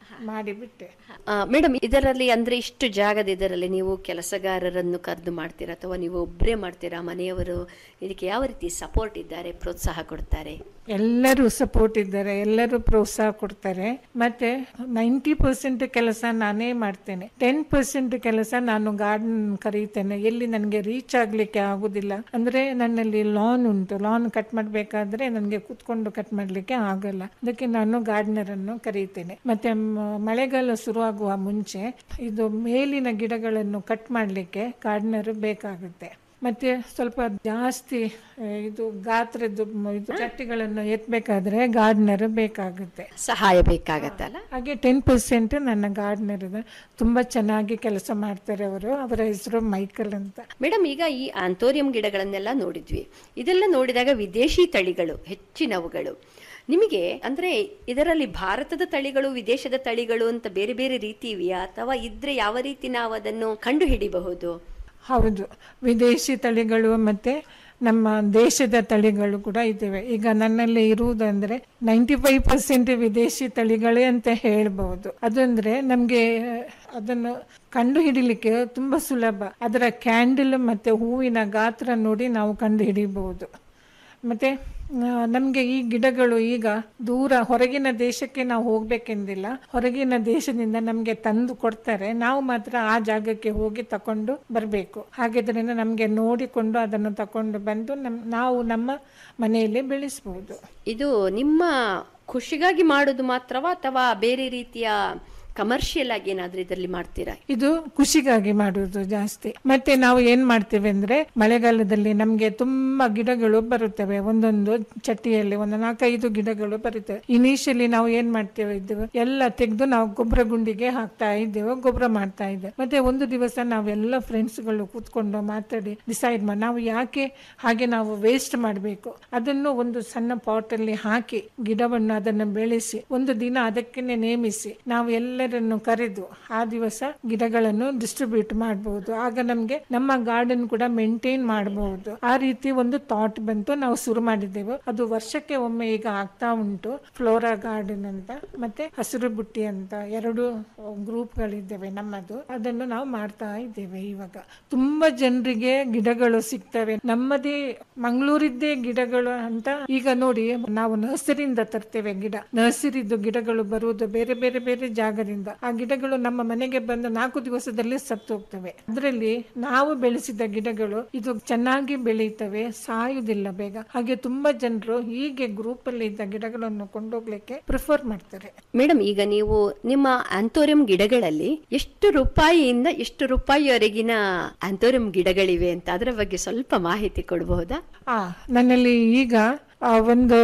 ಮಾಡಿಬಿಟ್ಟೆ ಮೇಡಮ್ ಇದರಲ್ಲಿ ಅಂದ್ರೆ ಇಷ್ಟು ಜಾಗದ ಇದರಲ್ಲಿ ನೀವು ಕೆಲಸಗಾರರನ್ನು ಕರೆದು ಮಾಡ್ತೀರಾ ಅಥವಾ ನೀವು ಒಬ್ಬರೇ ಮಾಡ್ತೀರಾ ಮನೆಯವರು ಇದಕ್ಕೆ ಯಾವ ರೀತಿ ಸಪೋರ್ಟ್ ಇದ್ದಾರೆ ಪ್ರೋತ್ಸಾಹ ಕೊಡ್ತಾರೆ ಎಲ್ಲರೂ ಸಪೋರ್ಟ್ ಇದ್ದಾರೆ ಎಲ್ಲರೂ ಪ್ರೋತ್ಸಾಹ ಕೊಡ್ತಾರೆ ಮತ್ತೆ ನೈಂಟಿ ಪರ್ಸೆಂಟ್ ಕೆಲಸ ನಾನೇ ಮಾಡ್ತೇನೆ ಟೆನ್ ಪರ್ಸೆಂಟ್ ಕೆಲಸ ನಾನು ಗಾರ್ಡನ್ ಕರೀತೇನೆ ಎಲ್ಲಿ ನನಗೆ ರೀಚ್ ಆಗ್ಲಿಕ್ಕೆ ಆಗುದಿಲ್ಲ ಅಂದ್ರೆ ನನ್ನಲ್ಲಿ ಲಾನ್ ಉಂಟು ಲಾನ್ ಕಟ್ ಮಾಡ್ಬೇಕಾದ್ರೆ ನನಗೆ ಕೂತ್ಕೊಂಡು ಕಟ್ ಮಾಡ್ಲಿಕ್ಕೆ ಆಗಲ್ಲ ಅದಕ್ಕೆ ನಾನು ಗಾರ್ಡನರ್ ಅನ್ನು ಕರೀತೇನೆ ಮತ್ತೆ ಮ- ಮಳೆಗಾಲ ಶುರುವಾಗುವ ಮುಂಚೆ ಇದು ಮೇಲಿನ ಗಿಡಗಳನ್ನು ಕಟ್ ಮಾಡ್ಲಿಕ್ಕೆ ಗಾರ್ಡನರ್ ಬೇಕಾಗುತ್ತೆ ಮತ್ತೆ ಸ್ವಲ್ಪ ಜಾಸ್ತಿ ಆ, ಇದು ಗಾತ್ರದ್ದು ಮ- ಇದು ಚಟ್ಟಿಗಳನ್ನು ಎತ್ತಬೇಕಾದ್ರೆ ಗಾರ್ಡನರ್ ಬೇಕಾಗುತ್ತೆ ಸಹಾಯ ಬೇಕಾಗತ್ತಲ್ಲ ಹಾಗೆ ಟೆನ್ ಪರ್ಸೆಂಟ್ ನನ್ನ ಗಾರ್ಡನರ್ ಇದೆ ತುಂಬಾ ಚೆನ್ನಾಗಿ ಕೆಲಸ ಮಾಡ್ತಾರೆ ಅವರು ಅವರ ಹೆಸರು ಮೈಕಲ್ ಅಂತ ಮೇಡಮ್ ಈಗ ಈ ಆಂಥೋರಿಯಂ ಗಿಡಗಳನ್ನೆಲ್ಲ ನೋಡಿದ್ವಿ ಇದೆಲ್ಲ ನೋಡಿದಾಗ ವಿದೇಶಿ ತಳಿಗಳು ಹೆಚ್ಚಿನವುಗಳು ನಿಮಗೆ ಅಂದ್ರೆ ಇದರಲ್ಲಿ ಭಾರತದ ತಳಿಗಳು ವಿದೇಶದ ತಳಿಗಳು ಅಂತ ಬೇರೆ ಬೇರೆ ರೀತಿ ಇವೆಯಾ ಅಥವಾ ಇದ್ರೆ ಯಾವ ರೀತಿ ನಾವು ಅದನ್ನು ಕಂಡು ಹಿಡಿಬಹುದು ಹೌದು ವಿದೇಶಿ ತಳಿಗಳು ಮತ್ತೆ ನಮ್ಮ ದೇಶದ ತಳಿಗಳು ಕೂಡ ಇದ್ದೇವೆ ಈಗ ನನ್ನಲ್ಲಿ ಇರುವುದಂದ್ರೆ ನೈಂಟಿ ಫೈವ್ ಪರ್ಸೆಂಟ್ ವಿದೇಶಿ ತಳಿಗಳೇ ಅಂತ ಹೇಳ್ಬಹುದು ಅದಂದ್ರೆ ನಮ್ಗೆ ಅದನ್ನು ಕಂಡು ಹಿಡಿಲಿಕ್ಕೆ ತುಂಬಾ ಸುಲಭ ಅದರ ಕ್ಯಾಂಡಲ್ ಮತ್ತೆ ಹೂವಿನ ಗಾತ್ರ ನೋಡಿ ನಾವು ಕಂಡು ಹಿಡಿಬಹುದು ಮತ್ತೆ ನಮಗೆ ಈ ಗಿಡಗಳು ಈಗ ದೂರ ಹೊರಗಿನ ದೇಶಕ್ಕೆ ನಾವು ಹೋಗ್ಬೇಕೆಂದಿಲ್ಲ ಹೊರಗಿನ ದೇಶದಿಂದ ನಮಗೆ ತಂದು ಕೊಡ್ತಾರೆ ನಾವು ಮಾತ್ರ ಆ ಜಾಗಕ್ಕೆ ಹೋಗಿ ತಕೊಂಡು ಬರಬೇಕು ಹಾಗಿದ್ರಿಂದ ನಮಗೆ ನೋಡಿಕೊಂಡು ಅದನ್ನು ತಕೊಂಡು ಬಂದು ನಮ್ ನಾವು ನಮ್ಮ ಮನೆಯಲ್ಲಿ ಬೆಳೆಸಬಹುದು ಇದು ನಿಮ್ಮ ಖುಷಿಗಾಗಿ ಮಾಡೋದು ಮಾತ್ರವಾ ಅಥವಾ ಬೇರೆ ರೀತಿಯ ಕಮರ್ಷಿಯಲ್ ಆಗಿ ಏನಾದ್ರೂ ಇದರಲ್ಲಿ ಮಾಡ್ತೀರಾ ಇದು ಖುಷಿಗಾಗಿ ಮಾಡುವುದು ಜಾಸ್ತಿ ಮತ್ತೆ ನಾವು ಏನ್ ಮಾಡ್ತೇವೆ ಅಂದ್ರೆ ಮಳೆಗಾಲದಲ್ಲಿ ನಮ್ಗೆ ತುಂಬಾ ಗಿಡಗಳು ಬರುತ್ತವೆ ಒಂದೊಂದು ಚಟ್ಟಿಯಲ್ಲಿ ಒಂದು ನಾಲ್ಕೈದು ಗಿಡಗಳು ಬರುತ್ತವೆ ಇನಿಷಿಯಲಿ ನಾವು ಏನ್ ಮಾಡ್ತೇವೆ ಇದ್ದೇವೆ ಎಲ್ಲ ತೆಗೆದು ನಾವು ಗೊಬ್ಬರ ಗುಂಡಿಗೆ ಹಾಕ್ತಾ ಇದ್ದೇವೆ ಗೊಬ್ಬರ ಮಾಡ್ತಾ ಇದ್ದೇವೆ ಮತ್ತೆ ಒಂದು ದಿವಸ ನಾವೆಲ್ಲ ಫ್ರೆಂಡ್ಸ್ಗಳು ಕೂತ್ಕೊಂಡು ಮಾತಾಡಿ ಡಿಸೈಡ್ ಮಾಡಿ ನಾವು ಯಾಕೆ ಹಾಗೆ ನಾವು ವೇಸ್ಟ್ ಮಾಡಬೇಕು ಅದನ್ನು ಒಂದು ಸಣ್ಣ ಪಾಟ್ ಅಲ್ಲಿ ಹಾಕಿ ಗಿಡವನ್ನು ಅದನ್ನು ಬೆಳೆಸಿ ಒಂದು ದಿನ ಅದಕ್ಕೇನೆ ನೇಮಿಸಿ ನಾವು ಎಲ್ಲರನ್ನು ಕರೆದು ಆ ದಿವಸ ಗಿಡಗಳನ್ನು ಡಿಸ್ಟ್ರಿಬ್ಯೂಟ್ ಮಾಡಬಹುದು ಆಗ ನಮ್ಗೆ ನಮ್ಮ ಗಾರ್ಡನ್ ಕೂಡ ಮೇಂಟೈನ್ ಮಾಡಬಹುದು ಆ ರೀತಿ ಒಂದು ಥಾಟ್ ಬಂತು ನಾವು ಶುರು ಮಾಡಿದ್ದೆವು ಅದು ವರ್ಷಕ್ಕೆ ಒಮ್ಮೆ ಈಗ ಆಗ್ತಾ ಉಂಟು ಫ್ಲೋರಾ ಗಾರ್ಡನ್ ಅಂತ ಮತ್ತೆ ಹಸಿರು ಬುಟ್ಟಿ ಅಂತ ಎರಡು ಗ್ರೂಪ್ಗಳಿದ್ದೇವೆ ನಮ್ಮದು ಅದನ್ನು ನಾವು ಮಾಡ್ತಾ ಇದ್ದೇವೆ ಇವಾಗ ತುಂಬಾ ಜನರಿಗೆ ಗಿಡಗಳು ಸಿಗ್ತವೆ ನಮ್ಮದೇ ಮಂಗಳೂರಿದ್ದೇ ಗಿಡಗಳು ಅಂತ ಈಗ ನೋಡಿ ನಾವು ನರ್ಸರಿಯಿಂದ ತರ್ತೇವೆ ಗಿಡ ನರ್ಸರಿದ್ದು ಗಿಡಗಳು ಬರುವುದು ಬೇರೆ ಬೇರೆ ಬೇರೆ ಜಾಗದಿಂದ ಆ ಗಿಡಗಳು ನಮ್ಮ ಮನೆಗೆ ಬಂದು ನಾಲ್ಕು ದಿವಸದಲ್ಲಿ ಸತ್ತು ಹೋಗ್ತವೆ ಅದರಲ್ಲಿ ನಾವು ಬೆಳೆಸಿದ ಗಿಡಗಳು ಇದು ಚೆನ್ನಾಗಿ ಬೆಳೆಯುತ್ತವೆ ಸಾಯುವುದಿಲ್ಲ ಬೇಗ ಹಾಗೆ ತುಂಬಾ ಜನರು ಹೀಗೆ ಗ್ರೂಪ್ ಅಲ್ಲಿ ಇದ್ದ ಗಿಡಗಳನ್ನು ಕೊಂಡೋಗ್ಲಿಕ್ಕೆ ಪ್ರಿಫರ್ ಮಾಡ್ತಾರೆ ಮೇಡಮ್ ಈಗ ನೀವು ನಿಮ್ಮ ಆಂಥೋರಿಯಂ ಗಿಡಗಳಲ್ಲಿ ಎಷ್ಟು ರೂಪಾಯಿಯಿಂದ ಎಷ್ಟು ರೂಪಾಯಿವರೆಗಿನ ಆಂಥೋರಿಯಂ ಗಿಡಗಳಿವೆ ಅಂತ ಅದರ ಬಗ್ಗೆ ಸ್ವಲ್ಪ ಮಾಹಿತಿ ಕೊಡಬಹುದಾ ಆ ನನ್ನಲ್ಲಿ ಈಗ ಆ, ಒಂದು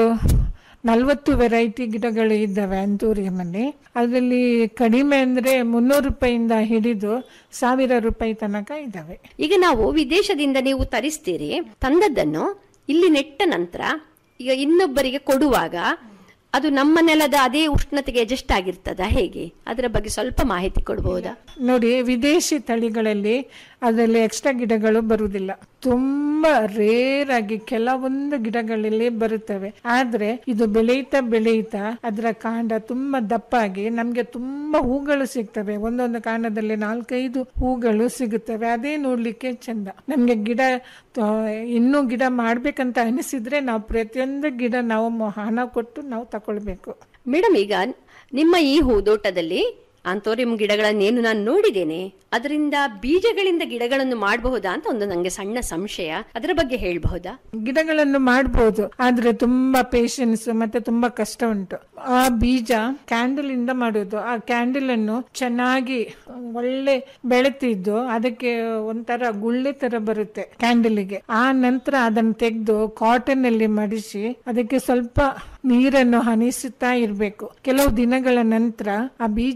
ನಲವತ್ತು ವೆರೈಟಿ ಗಿಡಗಳು ಇದ್ದಾವೆ ಅಂತೂರಿಯಮಲ್ಲಿ ಅದರಲ್ಲಿ ಕಡಿಮೆ ಅಂದ್ರೆ ಮುನ್ನೂರು ರೂಪಾಯಿಂದ ಹಿಡಿದು ಸಾವಿರ ರೂಪಾಯಿ ತನಕ ಇದ್ದಾವೆ ಈಗ ನಾವು ವಿದೇಶದಿಂದ ನೀವು ತರಿಸ್ತೀರಿ ತಂದದ್ದನ್ನು ಇಲ್ಲಿ ನೆಟ್ಟ ನಂತರ ಈಗ ಇನ್ನೊಬ್ಬರಿಗೆ ಕೊಡುವಾಗ ಅದು ನಮ್ಮ ನೆಲದ ಅದೇ ಉಷ್ಣತೆಗೆ ಅಡ್ಜಸ್ಟ್ ಆಗಿರ್ತದ ಹೇಗೆ ಅದರ ಬಗ್ಗೆ ಸ್ವಲ್ಪ ಮಾಹಿತಿ ಕೊಡಬಹುದಾ ನೋಡಿ ವಿದೇಶಿ ತಳಿಗಳಲ್ಲಿ ಅದರಲ್ಲಿ ಎಕ್ಸ್ಟ್ರಾ ಗಿಡಗಳು ಬರುವುದಿಲ್ಲ ತುಂಬಾ ರೇರ್ ಆಗಿ ಕೆಲವೊಂದು ಗಿಡಗಳಲ್ಲಿ ಬರುತ್ತವೆ ಆದ್ರೆ ಇದು ಬೆಳೆಯುತ್ತಾ ಬೆಳೆಯುತ್ತಾ ಅದರ ಕಾಂಡ ತುಂಬಾ ದಪ್ಪಾಗಿ ನಮ್ಗೆ ತುಂಬಾ ಹೂಗಳು ಸಿಗ್ತವೆ ಒಂದೊಂದು ಕಾಂಡದಲ್ಲಿ ನಾಲ್ಕೈದು ಹೂಗಳು ಸಿಗುತ್ತವೆ ಅದೇ ನೋಡ್ಲಿಕ್ಕೆ ಚಂದ ನಮ್ಗೆ ಗಿಡ ಆ, ಇನ್ನೂ ಗಿಡ ಮಾಡ್ಬೇಕಂತ ಅನಿಸಿದ್ರೆ ನಾವು ಪ್ರತಿಯೊಂದು ಗಿಡ ನಾವು ಮ- ಹಣ ಕೊಟ್ಟು ನಾವು ತಕೊಳ್ಬೇಕು ಮೇಡಮ್ ಈಗ ನಿಮ್ಮ ಈ ಹೂದೋಟದಲ್ಲಿ ಆಂಥೋರಿಯಂ ಗಿಡಗಳನ್ನೇನು ನಾನು ನೋಡಿದ್ದೇನೆ ಅದರಿಂದ ಬೀಜಗಳಿಂದ ಗಿಡಗಳನ್ನು ಮಾಡಬಹುದಾ ಅಂತ ಒಂದು ನಂಗೆ ಸಣ್ಣ ಸಂಶಯ ಅದರ ಬಗ್ಗೆ ಹೇಳಬಹುದಾ ಗಿಡಗಳನ್ನು ಮಾಡ್ಬೋದು ಆದ್ರೆ ತುಂಬಾ ಪೇಶನ್ಸ್ ಮತ್ತೆ ತುಂಬಾ ಕಷ್ಟ ಉಂಟು ಆ ಬೀಜ ಕ್ಯಾಂಡಲ್ ಇಂದ ಮಾಡುದು ಆ ಕ್ಯಾಂಡಲ್ ಅನ್ನು ಚೆನ್ನಾಗಿ ಒಳ್ಳೆ ಬೆಳೆತಿದ್ದು ಅದಕ್ಕೆ ಒಂಥರ ಗುಳ್ಳೆ ತರ ಬರುತ್ತೆ ಕ್ಯಾಂಡಲ್ಗೆ ಆ ನಂತರ ಅದನ್ನು ತೆಗೆದು ಕಾಟನ್ ಅಲ್ಲಿ ಮಡಿಸಿ ಅದಕ್ಕೆ ಸ್ವಲ್ಪ ನೀರನ್ನು ಹನಿಸುತ್ತಾ ಇರಬೇಕು ಕೆಲವು ದಿನಗಳ ನಂತರ ಆ ಬೀಜ ಹೋಗಿ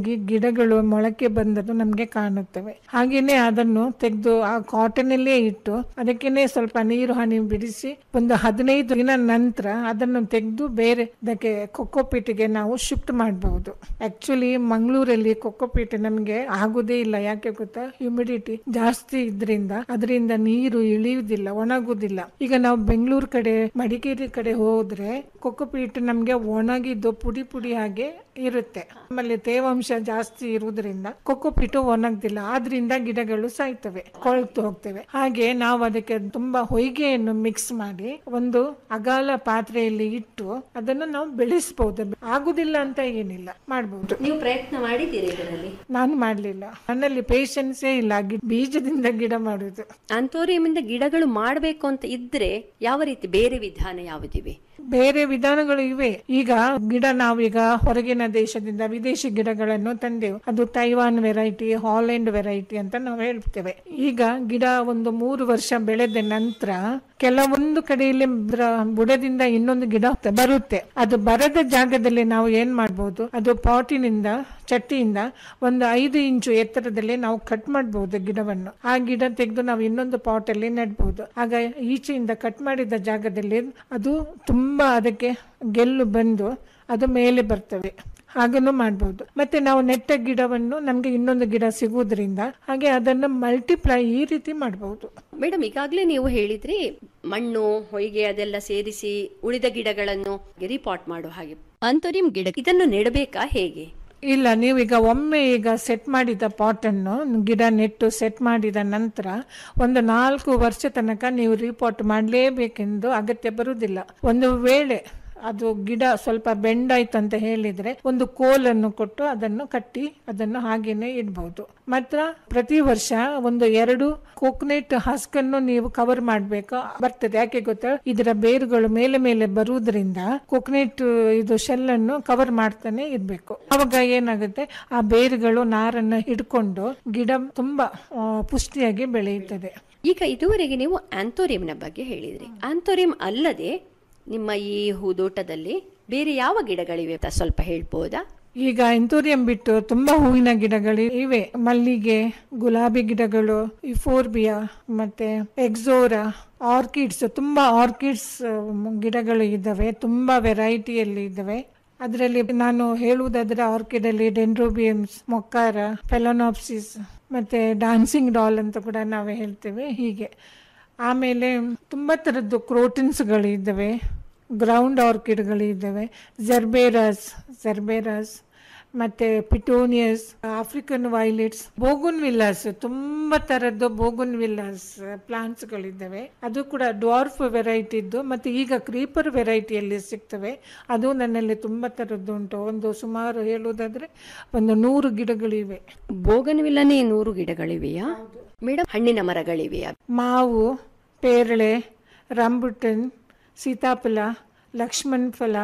ಹೋಗಿ ಗಿಡಗಳು ಮೊಳಕೆ ಬಂದದ್ದು ನಮಗೆ ಕಾಣುತ್ತವೆ ಹಾಗೇನೆ ಅದನ್ನು ತೆಗೆದು ಆ ಕಾಟನ್ ಅಲ್ಲೇ ಇಟ್ಟು ಅದಕ್ಕೇನೆ ಸ್ವಲ್ಪ ನೀರು ಹನಿ ಬಿಡಿಸಿ ಒಂದು ಹದಿನೈದು ದಿನ ನಂತರ ಅದನ್ನು ತೆಗೆದು ಬೇರೆ ಅದಕ್ಕೆ ಕೊಕ್ಕೋಪೀಟಿಗೆ ನಾವು ಶಿಫ್ಟ್ ಮಾಡಬಹುದು ಆಕ್ಚುಲಿ ಮಂಗಳೂರಲ್ಲಿ ಕೊಕ್ಕೋಪೀಟ್ ನಮಗೆ ಆಗುದೇ ಇಲ್ಲ ಯಾಕೆ ಗೊತ್ತಾ ಹ್ಯುಮಿಡಿಟಿ ಜಾಸ್ತಿ ಇದ್ರಿಂದ ಅದರಿಂದ ನೀರು ಇಳಿಯುವುದಿಲ್ಲ ಒಣಗುದಿಲ್ಲ ಈಗ ನಾವು ಬೆಂಗಳೂರು ಕಡೆ ಮಡಿಕೇರಿ ಕಡೆ ಹೋದ್ರೆ ಕೊಕ್ಕೋಪೀಟ್ ನಮ್ಗೆ ಒಣಗಿದ್ದು ಪುಡಿ ಪುಡಿ ಹಾಗೆ ಇರುತ್ತೆ ಆಮೇಲೆ ತೇವಾಂಶ ಜಾಸ್ತಿ ಇರುವುದರಿಂದ ಕೊಕ್ಕೋಪೀಟು ಒಣಗ್ದಿಲ್ಲ ಆದ್ರಿಂದ ಗಿಡಗಳು ಸಾಯ್ತವೆ ಕೊಳ್ತು ಹೋಗ್ತವೆ ಹಾಗೆ ನಾವು ಅದಕ್ಕೆ ತುಂಬಾ ಹೊಯ್ಗೆಯನ್ನು ಮಿಕ್ಸ್ ಮಾಡಿ ಒಂದು ಅಗಾಲ ಪಾತ್ರೆಯಲ್ಲಿ ಇಟ್ಟು ಅದನ್ನು ನಾವು ಬೆಳೆಸಬಹುದು ಆಗುದಿಲ್ಲ ಅಂತ ಏನಿಲ್ಲ ಮಾಡಬಹುದು ನೀವು ಪ್ರಯತ್ನ ಮಾಡಿದ್ದೀರಿ ಇದರಲ್ಲಿ ನಾನು ಮಾಡ್ಲಿಲ್ಲ ನನ್ನಲ್ಲಿ ಪೇಶನ್ಸೇ ಇಲ್ಲ ಗಿ- ಬೀಜದಿಂದ ಗಿಡ ಮಾಡುದು ಆಂಥೋರಿಯಂ ಗಿಡಗಳು ಮಾಡಬೇಕು ಅಂತ ಇದ್ರೆ ಯಾವ ರೀತಿ ಬೇರೆ ವಿಧಾನ ಯಾವುದಿವೆ ಬೇರೆ ವಿಧಾನಗಳು ಇವೆ ಈಗ ಗಿಡ ನಾವೀಗ ಹೊರಗಿನ ದೇಶದಿಂದ ವಿದೇಶಿ ಗಿಡಗಳನ್ನು ತಂದೆವು ಅದು ತೈವಾನ್ ವೆರೈಟಿ ಹಾಲೆಂಡ್ ವೆರೈಟಿ ಅಂತ ನಾವು ಹೇಳ್ತೇವೆ ಈಗ ಗಿಡ ಒಂದು ಮೂರು ವರ್ಷ ಬೆಳೆದ ನಂತರ ಕೆಲವೊಂದು ಕಡೆಯಲ್ಲಿ ಬ್ರ- ಬುಡದಿಂದ ಇನ್ನೊಂದು ಗಿಡ ಬರುತ್ತೆ ಅದು ಬರದ ಜಾಗದಲ್ಲಿ ನಾವು ಏನ್ ಮಾಡ್ಬೋದು ಅದು ಪಾಟಿನಿಂದ ಚಟ್ಟಿಯಿಂದ ಒಂದು ಐದು ಇಂಚು ಎತ್ತರದಲ್ಲಿ ನಾವು ಕಟ್ ಮಾಡಬಹುದು ಗಿಡವನ್ನು ಆ ಗಿಡ ತೆಗೆದು ನಾವು ಇನ್ನೊಂದು ಪಾಟ್ ಅಲ್ಲಿ ನೆಡ್ಬಹುದು ಆಗ ಈಚೆಯಿಂದ ಕಟ್ ಮಾಡಿದ ಜಾಗದಲ್ಲಿ ಅದು ತುಂಬಾ ಅದಕ್ಕೆ ಗೆಲ್ಲು ಬಂದು ಅದು ಮೇಲೆ ಬರ್ತವೆ ಹಾಗನ್ನು ಮಾಡಬಹುದು ಮತ್ತೆ ನಾವು ನೆಟ್ಟ ಗಿಡವನ್ನು ನಮ್ಗೆ ಇನ್ನೊಂದು ಗಿಡ ಸಿಗುವುದರಿಂದ ಹಾಗೆ ಅದನ್ನು ಮಲ್ಟಿಪ್ಲೈ ಈ ರೀತಿ ಮಾಡಬಹುದು ಮೇಡಮ್ ಈಗಾಗಲೇ ನೀವು ಹೇಳಿದ್ರಿ ಮಣ್ಣು ಹೊಯ್ಗೆ ಅದೆಲ್ಲ ಸೇರಿಸಿ ಉಳಿದ ಗಿಡಗಳನ್ನು ರಿಪಾಟ್ ಮಾಡೋ ಹಾಗೆ ಆಂಥೋರಿಯಂ ಗಿಡ ಇದನ್ನು ನೆಡಬೇಕಾ ಹೇಗೆ ಇಲ್ಲ ನೀವೀಗ ಒಮ್ಮೆ ಈಗ ಸೆಟ್ ಮಾಡಿದ ಪಾಟ್ ಅನ್ನು ಗಿಡ ನೆಟ್ಟು ಸೆಟ್ ಮಾಡಿದ ನಂತರ ಒಂದು ನಾಲ್ಕು ವರ್ಷ ತನಕ ನೀವು ರೀಪಾಟ್ ಮಾಡಲೇಬೇಕೆಂದು ಅಗತ್ಯ ಬರುವುದಿಲ್ಲ ಒಂದು ವೇಳೆ ಅದು ಗಿಡ ಸ್ವಲ್ಪ ಬೆಂಡಾಯ್ತು ಅಂತ ಹೇಳಿದ್ರೆ ಒಂದು ಕೋಲನ್ನು ಕೊಟ್ಟು ಅದನ್ನು ಕಟ್ಟಿ ಅದನ್ನು ಹಾಗೇನೆ ಇಡ್ಬಹುದು ಮಾತ್ರ ಪ್ರತಿ ವರ್ಷ ಒಂದು ಎರಡು ಕೋಕೋನೆಟ್ ಹಸ್ಕನ್ನು ನೀವು ಕವರ್ ಮಾಡಬೇಕು ಬರ್ತದೆ ಯಾಕೆ ಗೊತ್ತಾ ಇದರ ಬೇರುಗಳು ಮೇಲೆ ಮೇಲೆ ಬರುವುದರಿಂದ ಕೋಕೋನೆಟ್ ಇದು ಶೆಲ್ ಅನ್ನು ಕವರ್ ಮಾಡ್ತಾನೆ ಇರ್ಬೇಕು ಅವಾಗ ಏನಾಗುತ್ತೆ ಆ ಬೇರುಗಳು ನಾರನ್ನು ಹಿಡ್ಕೊಂಡು ಗಿಡ ತುಂಬಾ ಆ, ಪುಷ್ಟಿಯಾಗಿ ಬೆಳೆಯುತ್ತದೆ ಈಗ ಇದುವರೆಗೆ ನೀವು ಆಂಥೋರಿಯಂನ ಬಗ್ಗೆ ಹೇಳಿದ್ರಿ ಆಂಥೋರಿಯಂ ಅಲ್ಲದೆ ನಿಮ್ಮ ಈ ಹೂದೋಟದಲ್ಲಿ ಬೇರೆ ಯಾವ ಗಿಡಗಳಿವೆ ಅಂತ ಸ್ವಲ್ಪ ಹೇಳ್ಬೋದಾ ಈಗ ಎಂತೂರಿಯಂ ಬಿಟ್ಟು ತುಂಬಾ ಹೂವಿನ ಗಿಡಗಳು ಇವೆ ಮಲ್ಲಿಗೆ ಗುಲಾಬಿ ಗಿಡಗಳು ಇಫೋರ್ಬಿಯಾ ಮತ್ತೆ ಎಕ್ಸೋರಾ ಆರ್ಕಿಡ್ಸ್ ತುಂಬಾ ಆರ್ಕಿಡ್ಸ್ ಗಿಡಗಳು ಇದ್ದಾವೆ ತುಂಬಾ ವೆರೈಟಿಯಲ್ಲಿ ಇದ್ದಾವೆ ಅದರಲ್ಲಿ ನಾನು ಹೇಳುವುದಾದ್ರೆ ಆರ್ಕಿಡ್ ಅಲ್ಲಿ ಡೆಂಡ್ರೋಬಿಯಮ್ಸ್ ಮೊಕ್ಕಾರ ಫೆಲೋನಾಪ್ಸಿಸ್ ಮತ್ತೆ ಡಾನ್ಸಿಂಗ್ ಡಾಲ್ ಅಂತ ಕೂಡ ನಾವು ಹೇಳ್ತೇವೆ ಹೀಗೆ ಆಮೇಲೆ ತುಂಬ ಥರದ್ದು ಕ್ರೋಟಿನ್ಸ್ಗಳು ಇದ್ದಾವೆ ಗ್ರೌಂಡ್ ಆರ್ಕಿಡ್ಗಳು ಇದ್ದಾವೆ ಜರ್ಬೇರಸ್ ಜರ್ಬೇರಸ್ ಮತ್ತೆ petunias African violets bougainvilleas ತುಂಬ ಥರದ್ದು ಬೋಗುನ್ ವಿಲ್ಲಾಸ್ ಪ್ಲಾಂಟ್ಸ್ಗಳಿದ್ದಾವೆ ಅದು ಕೂಡ ಡ್ವಾರ್ಫ್ ವೆರೈಟಿ ಇದ್ದು ಮತ್ತೆ ಈಗ ಕ್ರೀಪರ್ ವೆರೈಟಿಯಲ್ಲಿ ಸಿಗ್ತವೆ ಅದು ನನ್ನಲ್ಲಿ ತುಂಬ ಥರದ್ದು ಉಂಟು ಒಂದು ಸುಮಾರು ಹೇಳುವುದಾದ್ರೆ ಒಂದು ನೂರು ಗಿಡಗಳಿವೆ ಬೋಗನ್ವಿಲ್ಲನೇ ನೂರು ಗಿಡಗಳಿವೆಯಾ ಮೇಡಮ್ ಹಣ್ಣಿನ ಮರಗಳಿವೆಯಾ ಮಾವು ಪೇರಳೆ ರಂಬುಟನ್ ಸೀತಾಫಲ ಲಕ್ಷ್ಮಣ್ ಫಲ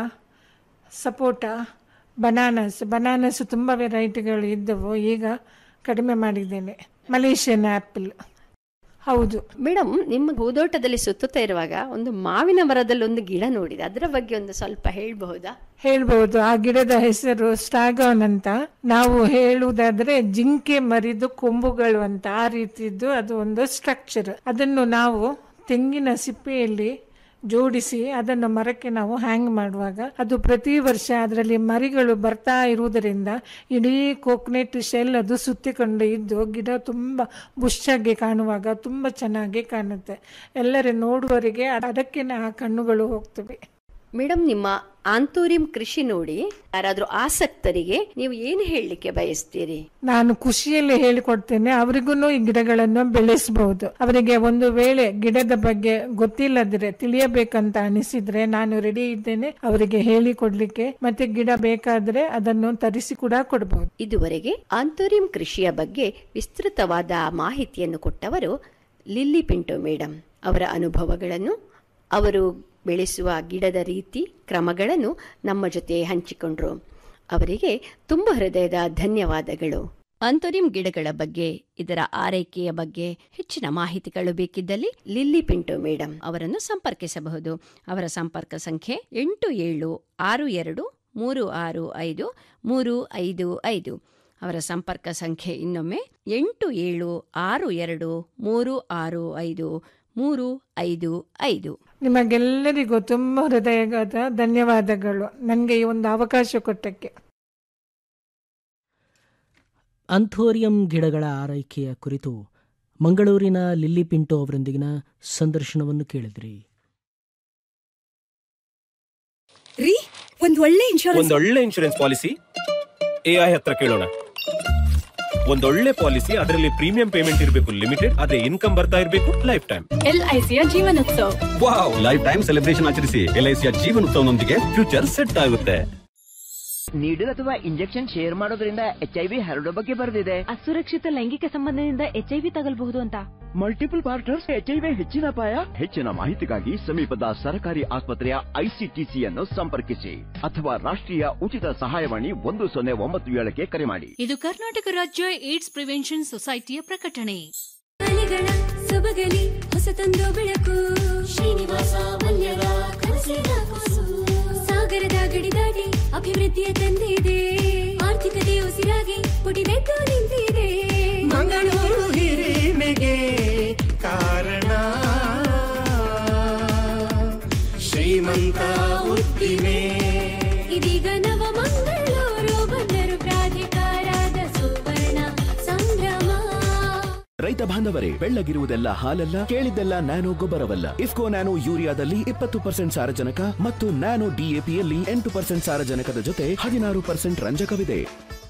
ಸಪೋಟ ಬನಾನಸ್ ಬನಾನಸ್ ತುಂಬ ವೆರೈಟಿಗಳು ಇದ್ದವು ಈಗ ಕಡಿಮೆ ಮಾಡಿದ್ದೇನೆ ಮಲೇಷಿಯನ್ ಆ್ಯಪಲ್ ಹೌದು ಮೇಡಮ್ ನಿಮ್ಮ ಹೂದೋಟದಲ್ಲಿ ಸುತ್ತುತ್ತಾ ಇರುವಾಗ ಒಂದು ಮಾವಿನ ಮರದಲ್ಲಿ ಒಂದು ಗಿಡ ನೋಡಿದೆ ಅದರ ಬಗ್ಗೆ ಒಂದು ಸ್ವಲ್ಪ ಹೇಳ್ಬಹುದಾ ಹೇಳ್ಬಹುದು ಆ ಗಿಡದ ಹೆಸರು ಸ್ಟಾಗಾನ್ ಅಂತ ನಾವು ಹೇಳುವುದಾದ್ರೆ ಜಿಂಕೆ ಮರಿದು ಕೊಂಬುಗಳು ಅಂತ ಆ ರೀತಿದ್ದು ಅದು ಒಂದು ಸ್ಟ್ರಕ್ಚರ್ ಅದನ್ನು ನಾವು ತೆಂಗಿನ ಸಿಪ್ಪೆಯಲ್ಲಿ ಜೋಡಿಸಿ ಅದನ್ನು ಮರಕ್ಕೆ ನಾವು ಹ್ಯಾಂಗ್ ಮಾಡುವಾಗ ಅದು ಪ್ರತಿ ವರ್ಷ ಅದರಲ್ಲಿ ಮರಿಗಳು ಬರ್ತಾ ಇರುವುದರಿಂದ ಇಡೀ ಕೋಕೋನೆಟ್ ಶೆಲ್ ಅದು ಸುತ್ತಿಕೊಂಡು ಇದ್ದು ಗಿಡ ತುಂಬ ಬುಷ್ಷಾಗಿ ಕಾಣುವಾಗ ತುಂಬ ಚೆನ್ನಾಗಿ ಕಾಣುತ್ತೆ ಎಲ್ಲರೂ ನೋಡುವವರಿಗೆ ಅದಕ್ಕೆ ಆ ಕಣ್ಣುಗಳು ಹೋಗ್ತವೆ ಮೇಡಮ್ ನಿಮ್ಮ ಆಂತೋರಿಯಂ ಕೃಷಿ ನೋಡಿ ಯಾರಾದ್ರೂ ಆಸಕ್ತರಿಗೆ ನೀವು ಏನು ಹೇಳಲಿಕ್ಕೆ ಬಯಸ್ತೀರಿ ನಾನು ಖುಷಿಯಲ್ಲಿ ಹೇಳಿಕೊಡ್ತೇನೆ ಅವರಿಗೂ ಈ ಗಿಡಗಳನ್ನು ಬೆಳೆಸಬಹುದು ಅವರಿಗೆ ಒಂದು ವೇಳೆ ಗಿಡದ ಬಗ್ಗೆ ಗೊತ್ತಿಲ್ಲದ್ರೆ ತಿಳಿಯಬೇಕಂತ ಅನಿಸಿದ್ರೆ ನಾನು ರೆಡಿ ಇದ್ದೇನೆ ಅವರಿಗೆ ಹೇಳಿಕೊಡ್ಲಿಕ್ಕೆ ಮತ್ತೆ ಗಿಡ ಬೇಕಾದ್ರೆ ಅದನ್ನು ತರಿಸಿ ಕೂಡ ಕೊಡಬಹುದು ಇದುವರೆಗೆ ಆಂತೋರಿಯಂ ಕೃಷಿಯ ಬಗ್ಗೆ ವಿಸ್ತೃತವಾದ ಮಾಹಿತಿಯನ್ನು ಕೊಟ್ಟವರು ಲಿಲ್ಲಿ ಪಿಂಟೋ ಮೇಡಮ್ ಅವರ ಅನುಭವಗಳನ್ನು ಅವರು ಬೆಳೆಸುವ ಗಿಡದ ರೀತಿ ಕ್ರಮಗಳನ್ನು ನಮ್ಮ ಜೊತೆ ಹಂಚಿಕೊಂಡ್ರು ಅವರಿಗೆ ತುಂಬ ಹೃದಯದ ಧನ್ಯವಾದಗಳು ಆಂತೋರಿಯಂ ಗಿಡಗಳ ಬಗ್ಗೆ ಇದರ ಆರೈಕೆಯ ಬಗ್ಗೆ ಹೆಚ್ಚಿನ ಮಾಹಿತಿಗಳು ಬೇಕಿದ್ದಲ್ಲಿ ಲಿಲ್ಲಿ ಪಿಂಟೋ ಮೇಡಮ್ ಅವರನ್ನು ಸಂಪರ್ಕಿಸಬಹುದು ಅವರ ಸಂಪರ್ಕ ಸಂಖ್ಯೆ ಎಂಟು ಏಳು ಆರು ಎರಡು ಮೂರು ಆರು ಐದು ಮೂರು ಐದು ಐದು ಅವರ ಸಂಪರ್ಕ ಸಂಖ್ಯೆ ಇನ್ನೊಮ್ಮೆ ಎಂಟು ಏಳು ಆರು ಎರಡು ಮೂರು ಆರು ಐದು ಮೂರು ಐದು ಐದು ನಿಮಗೆಲ್ಲರಿಗೂ ತುಂಬ ಹೃದಯದ ಧನ್ಯವಾದಗಳು ನನಗೆ ಈ ಒಂದು ಅವಕಾಶ ಕೊಟ್ಟಕ್ಕೆ ಅಂಥೋರಿಯಂ ಗಿಡಗಳ ಆರೈಕೆಯ ಕುರಿತು ಮಂಗಳೂರಿನ ಲಿಲ್ಲಿ ಪಿಂಟೋ ಅವರೊಂದಿಗಿನ ಸಂದರ್ಶನವನ್ನು ಕೇಳಿದ್ರಿ ರೀ ಒಂದ್ ಒಳ್ಳೆ ಇನ್ಶೂರೆನ್ಸ್ ಒಂದೊಳ್ಳೆ ಇನ್ಶೂರೆನ್ಸ್ ಪಾಲಿಸಿ ಎಐ ಹತ್ರ ಕೇಳೋಣ ಒಂದೊಳ್ಳೆ ಪಾಲಿಸಿ ಅದರಲ್ಲಿ ಪ್ರೀಮಿಯಂ ಪೇಮೆಂಟ್ ಇರಬೇಕು ಲಿಮಿಟೆಡ್ ಅದೇ ಇನ್ಕಮ್ ಬರ್ತಾ ಇರಬೇಕು ಲೈಫ್ ಟೈಮ್ ಎಲ್ಐಸಿಯ ಜೀವನೋತ್ಸವ ವಾವ್ ಲೈಫ್ ಟೈಮ್ ಸೆಲೆಬ್ರೇಷನ್ ಆಚರಿಸಿ ಎಲ್ಐಸಿಯ ಜೀವನೋತ್ಸವನೊಂದಿಗೆ ಫ್ಯೂಚರ್ ಸೆಟ್ ಆಗುತ್ತೆ ನೀಡಲ್ ಅಥವಾ ಇಂಜೆಕ್ಷನ್ ಶೇರ್ ಮಾಡೋದ್ರಿಂದ ಎಚ್ ಐ ವಿ ಹರಡೋ ಬಗ್ಗೆ ಬರೆದಿದೆ ಅಸುರಕ್ಷಿತ ಲೈಂಗಿಕ ಸಂಬಂಧದಿಂದ ಎಚ್ಐವಿ ತಗಲ್ಬಹುದು ಅಂತ multiple partners H I V ಹೆಚ್ಚಿನ ಅಪಾಯ ಹೆಚ್ಚಿನ ಮಾಹಿತಿಗಾಗಿ ಸಮೀಪದ ಸರ್ಕಾರಿ ಆಸ್ಪತ್ರೆಯ ಐಸಿಟಿಸಿಯನ್ನು ಸಂಪರ್ಕಿಸಿ ಅಥವಾ ರಾಷ್ಟ್ರೀಯ ಉಚಿತ ಸಹಾಯವಾಣಿ ಒಂದು ಸೊನ್ನೆ ಒಂಬತ್ತು ಏಳಕ್ಕೆ ಕರೆ ಮಾಡಿ ಇದು ಕರ್ನಾಟಕ ರಾಜ್ಯ ಏಡ್ಸ್ ಪ್ರಿವೆನ್ಷನ್ ಸೊಸೈಟಿಯ ಪ್ರಕಟಣೆ ಅಲೆಗಳ ಸೊಬಗಲಿ ಹೊಸತೊಂದು ಬೆಳಕು ಶ್ರೀನಿವಾಸ ಮಲ್ಯದ ಕನಸಿನ ಕೂಸು ಸಾಗರದ ಗಡಿ ದಾಟಿ ಅಭಿವೃದ್ಧಿಯ ತಂದಿದೆ ಆರ್ಥಿಕತೆ ಉಸಿರಾಗಿ ಪುಟಿದೆದ್ದು ನಿಂತಿದೆ ಮಂಗಳೂರು ಹಿರಿಮೆಗೆ ಕಾರಣ ಶ್ರೀಮಂತ ಉದ್ದಿಮೆ ಇದೀಗ ನವ ಮಂಗಳೂರು ಬಂದರು ಪ್ರಾಧಿಕಾರದ ಸುವರ್ಣ ಸಂಭ್ರಮ ರೈತ ಬಾಂಧವರೇ ಬೆಳ್ಳಗಿರುವುದೆಲ್ಲ ಹಾಲಲ್ಲ ಕೇಳಿದ್ದೆಲ್ಲ ನ್ಯಾನೋ ಗೊಬ್ಬರವಲ್ಲ ಇಫ್ಕೋ ನ್ಯಾನೋ ಯೂರಿಯಾದಲ್ಲಿ ಇಪ್ಪತ್ತು ಪರ್ಸೆಂಟ್ ಸಾರಜನಕ ಮತ್ತು ನ್ಯಾನೋ ಡಿಎಪಿಯಲ್ಲಿ ಎಂಟು ಪರ್ಸೆಂಟ್ ಸಾರಜನಕದ ಜೊತೆ ಹದಿನಾರು ಪರ್ಸೆಂಟ್ ರಂಜಕವಿದೆ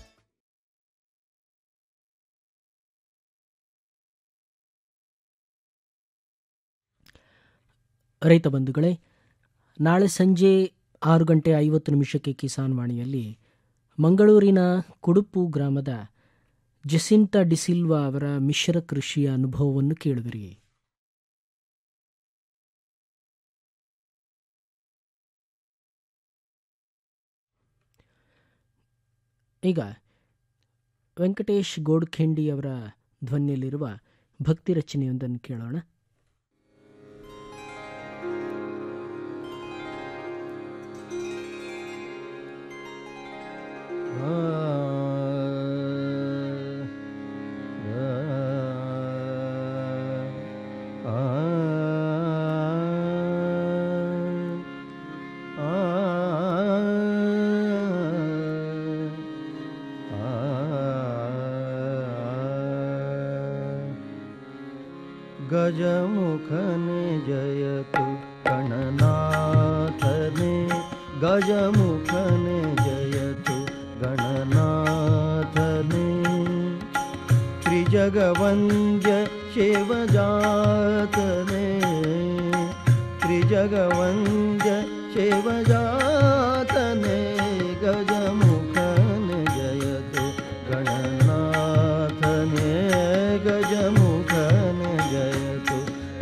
ರೈತ ಬಂಧುಗಳೇ ನಾಳೆ ಸಂಜೆ ಆರು ಗಂಟೆ ಐವತ್ತು ನಿಮಿಷಕ್ಕೆ ಕಿಸಾನ್ ವಾಣಿಯಲ್ಲಿ ಮಂಗಳೂರಿನ ಕುಡುಪು ಗ್ರಾಮದ ಜಸಿಂತಾ ಡಿಸಿಲ್ವಾ ಅವರ ಮಿಶ್ರ ಕೃಷಿಯ ಅನುಭವವನ್ನು ಕೇಳುವಿರಿ ಈಗ ವೆಂಕಟೇಶ್ ಗೋಡ್ಖೆಂಡಿ ಅವರ ಧ್ವನಿಯಲ್ಲಿರುವ ಭಕ್ತಿ ರಚನೆಯೊಂದನ್ನು ಕೇಳೋಣ ಗಜಮುಖನೆ ಜಯತು ಗಣನಾಥನೆ ಗಜಮುಖನೆ ಜಯತು ಗಣನಾಥನೆ ತ್ರಿಜಗವಂದ್ಯ ಶಿವಜಾತನೆ ತ್ರಿಜಗವಂದ್ಯ ಶಿವಜಾತನೆ ಗಜಮುಖನೆ ಜಯತು ಗಣನಾಥನೆ ಗಜಮುಖನೆ ಜಯತು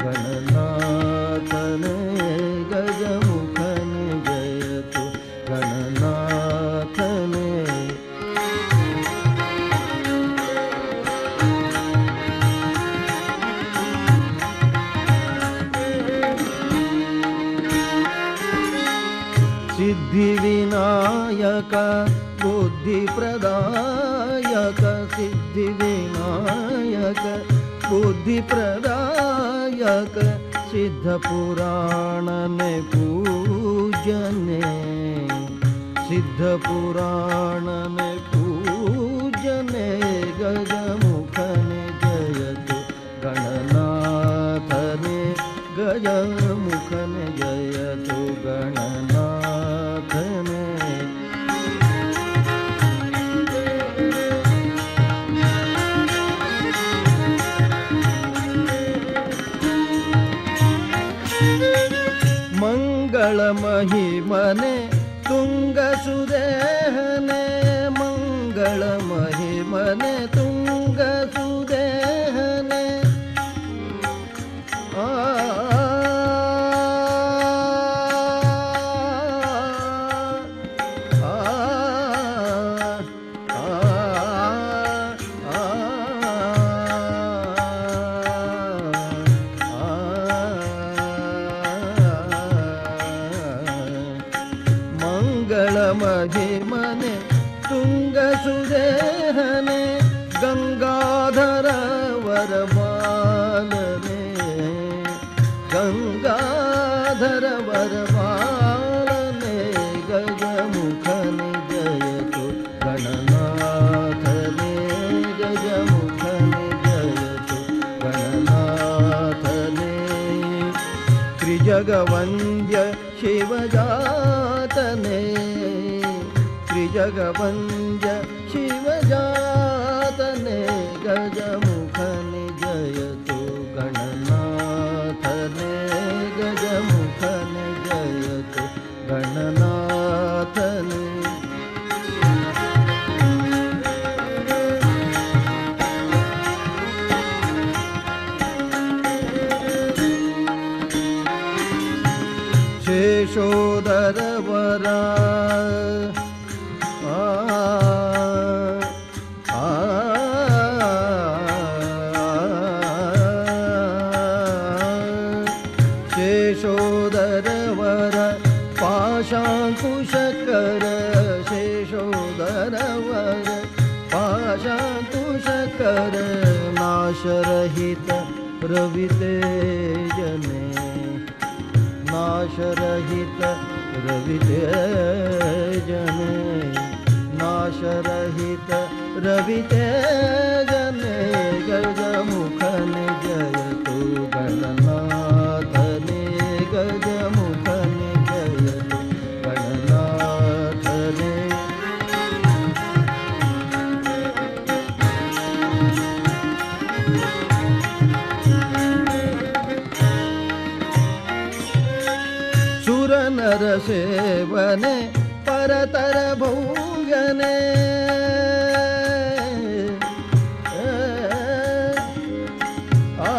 ಗಣನಾಥನೆ ಗಜಮುಖನೆ ಜಯತು ಗಣನಾಥನೆ सिद्धिविनायक बुद्धिप्रदायक सिद्धिविनायक बुद्धिप्रदायक सिद्धपुराणने पूजने सिद्धपुराणने पूजने गजमुखने जयतु गणनाथने गजमुखने जयतु गणनाथने मङ्गलमहिमने तुङ्गसुदेहने मङ्गलमहिमने तुङ्गसुदेहने आ ಮಂಗಳ ಮಹಿಮನೆ त्रिजगवन्द्य शिवजातने त्रिजगवन्द्य शिवजातने गजमुखनि जयतु गणनाथने गजमुखनि जयतु गणनाथने शेषोदरवरा आ आ शेषोदरवर पाशाङ्कुशकर शेषोदरवर पाशाङ्कुशकर नाशरहित रवितेजने नाशरहित रवितेजने नाशरहित रवितेजने गजमुखने जयतु गणनाथने गजमुखने जयतु गणनाथने ಸುರನರ ಸೇವನೆ ಪರತರ ಭೌಗನೆ ಆ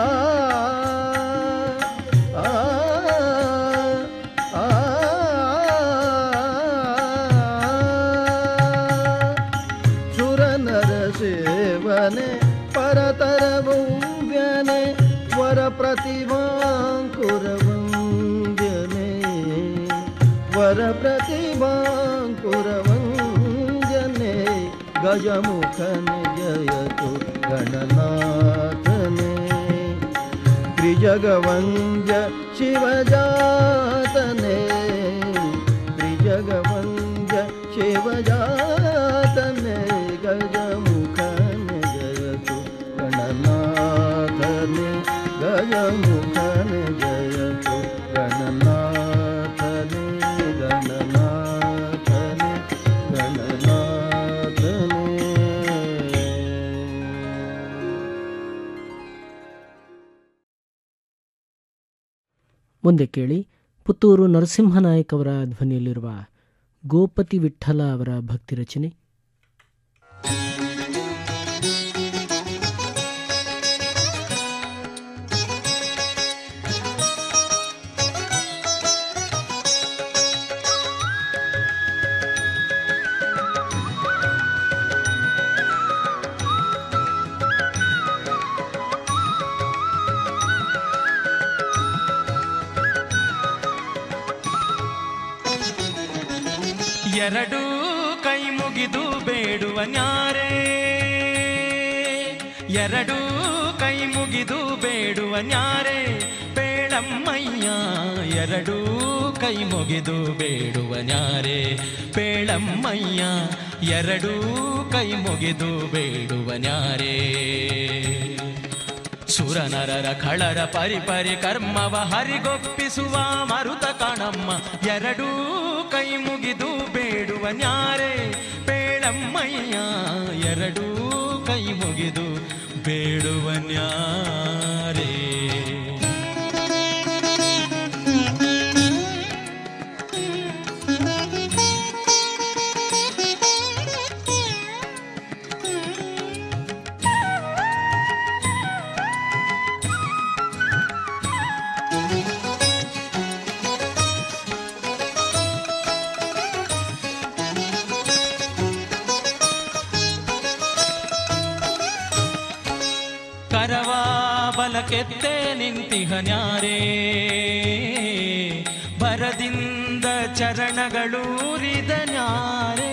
ಆ ಆ ಸುರನರ ಸೇವನೆ ಪರತರ ಭೌವ್ಯನೆ ವರ ಪ್ರತಿಭಾಂಕುರವಂದ್ಯನೆ ವರ ಪ್ರತಿಭಾಂಕುರವಂದ್ಯನೆ ಗಜಮುಖನೆ ಜಯತು ಗಣನಾಥನೆ ತ್ರಿಜಗವಂದ್ಯ ಶಿವಜಾತನೆ ತ್ರಿಜಗವಂದ್ಯ ಶಿವಜಾತನೆ ಗಜಮುಖನೆ ಜಯತು ಗಣನಾಥನೆ ಗಜಮುಖನೆ ಜಯತು ಗಣನಾಥನೆ ಗಣನಾಥನೆ ಗಣನಾಥನೆ ಮುಂದೆ ಕೇಳಿ ಪುತ್ತೂರು ನರಸಿಂಹನಾಯಕ್ ಅವರ ಧ್ವನಿಯಲ್ಲಿರುವ ಗೋಪತಿ ವಿಠ್ಠಲ ಅವರ ಭಕ್ತಿ ರಚನೆ ಎರಡೂ ಕೈ ಮುಗಿದು ಬೇಡುವ ನ್ಯಾರೇ ಎರಡೂ ಕೈ ಮುಗಿದು ಬೇಡುವ ನ್ಯಾರೇ ಪೇಳಮ್ಮಯ್ಯ ಎರಡೂ ಕೈ ಮುಗಿದು ಬೇಡುವ ನ್ಯಾರೇ ಪೇಳಮ್ಮಯ್ಯ ಎರಡೂ ಕೈ ಮುಗಿದು ಬೇಡುವ ನ್ಯಾರೇ ಸುರನರರ ಖಳರ ಪರಿಪರಿ ಕರ್ಮವ ಹರಿಗೊಪ್ಪಿಸುವ ಮರುತ ಕಣಮ್ಮ ಎರಡೂ ಕೈ ಮುಗಿದು ಬೇಡುವ ನ್ಯಾರೆ ಬೇಳಮ್ಮಯ್ಯ ಎರಡೂ ಕೈ ಮುಗಿದು ಬೇಡುವ ನ್ಯಾರೇ ಕರವ ಬಲಕೆತ್ತೆ ನಿಂತಿಹ ನ್ಯಾರೇ ಭರದಿಂದ ಚರಣಗಳೂರಿದ ನ್ಯಾರೇ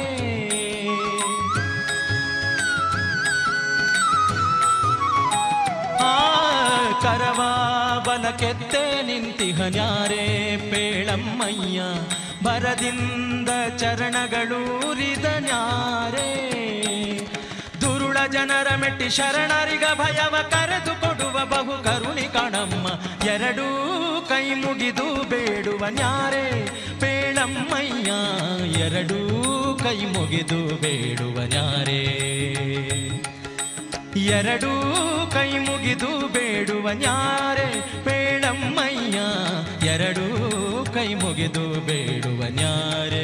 ಆ ಕರವ ಬಲಕೆತ್ತೆ ನಿಂತಿಹ ನ್ಯಾರೇ ಪೇಳಮ್ಮಯ್ಯ ಭರದಿಂದ ಚರಣಗಳೂರಿದ ನ್ಯಾರೇ ದುರುಳ ಜನರ ಮೆಟ್ಟಿ ಶರಣರಿಗ ಭಯವ ಕರೆದು ಕೊಡುವ ಬಹು ಕರುಣಿ ಕಣಮ್ಮ ಎರಡೂ ಕೈ ಕೈ ಮುಗಿದು ಬೇಡುವ ನ್ಯಾರೆ ಪೇಳಮ್ಮಯ್ಯ ಎರಡೂ ಕೈ ಮುಗಿದು ಬೇಡುವ ನ್ಯಾರೆ ಎರಡೂ ಕೈ ಮುಗಿದು ಬೇಡುವ ನ್ಯಾರೆ ಪೇಳಮ್ಮಯ್ಯ ಎರಡೂ ಕೈ ಮುಗಿದು ಬೇಡುವ ನ್ಯಾರೆ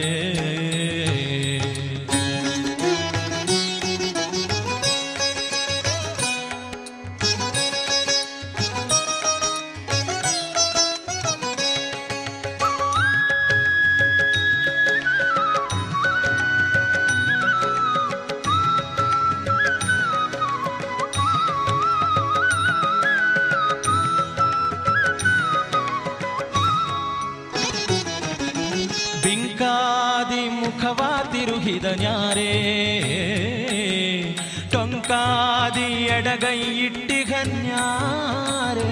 ಬಿಂಕಾದಿ ಮುಖವ ತಿರುಹಿದ ನ್ಯಾರೇ ಟೊಂಕಾದಿ ಎಡಗೈ ಇಟ್ಟಿಗನ್ಯಾರೇ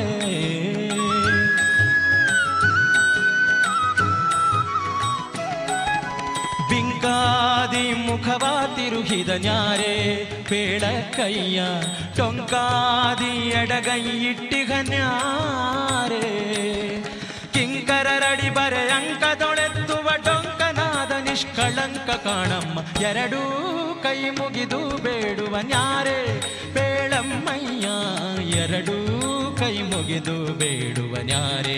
ಬಿಂಕಾದಿ ಮುಖವ ತಿರುಹಿದ ನ್ಯಾರೆ ಪೇಳ ಕೈಯ ಟೊಂಕಾದಿ ಎಡಗೈ ಇಟ್ಟಿಗನ್ಯಾರೇ ಕಿಂಕರರಡಿ ಬರೆ ಅಂಕದೊಳೆತ್ತುವ ಡೊಂಕನಾದ ನಿಷ್ಕಳಂಕ ಕಾಣಮ್ಮ ಎರಡೂ ಕೈ ಮುಗಿದು ಬೇಡುವ ನ್ಯಾರೆ ಬೇಳಮ್ಮಯ್ಯ ಎರಡೂ ಕೈ ಮುಗಿದು ಬೇಡುವ ನ್ಯಾರೆ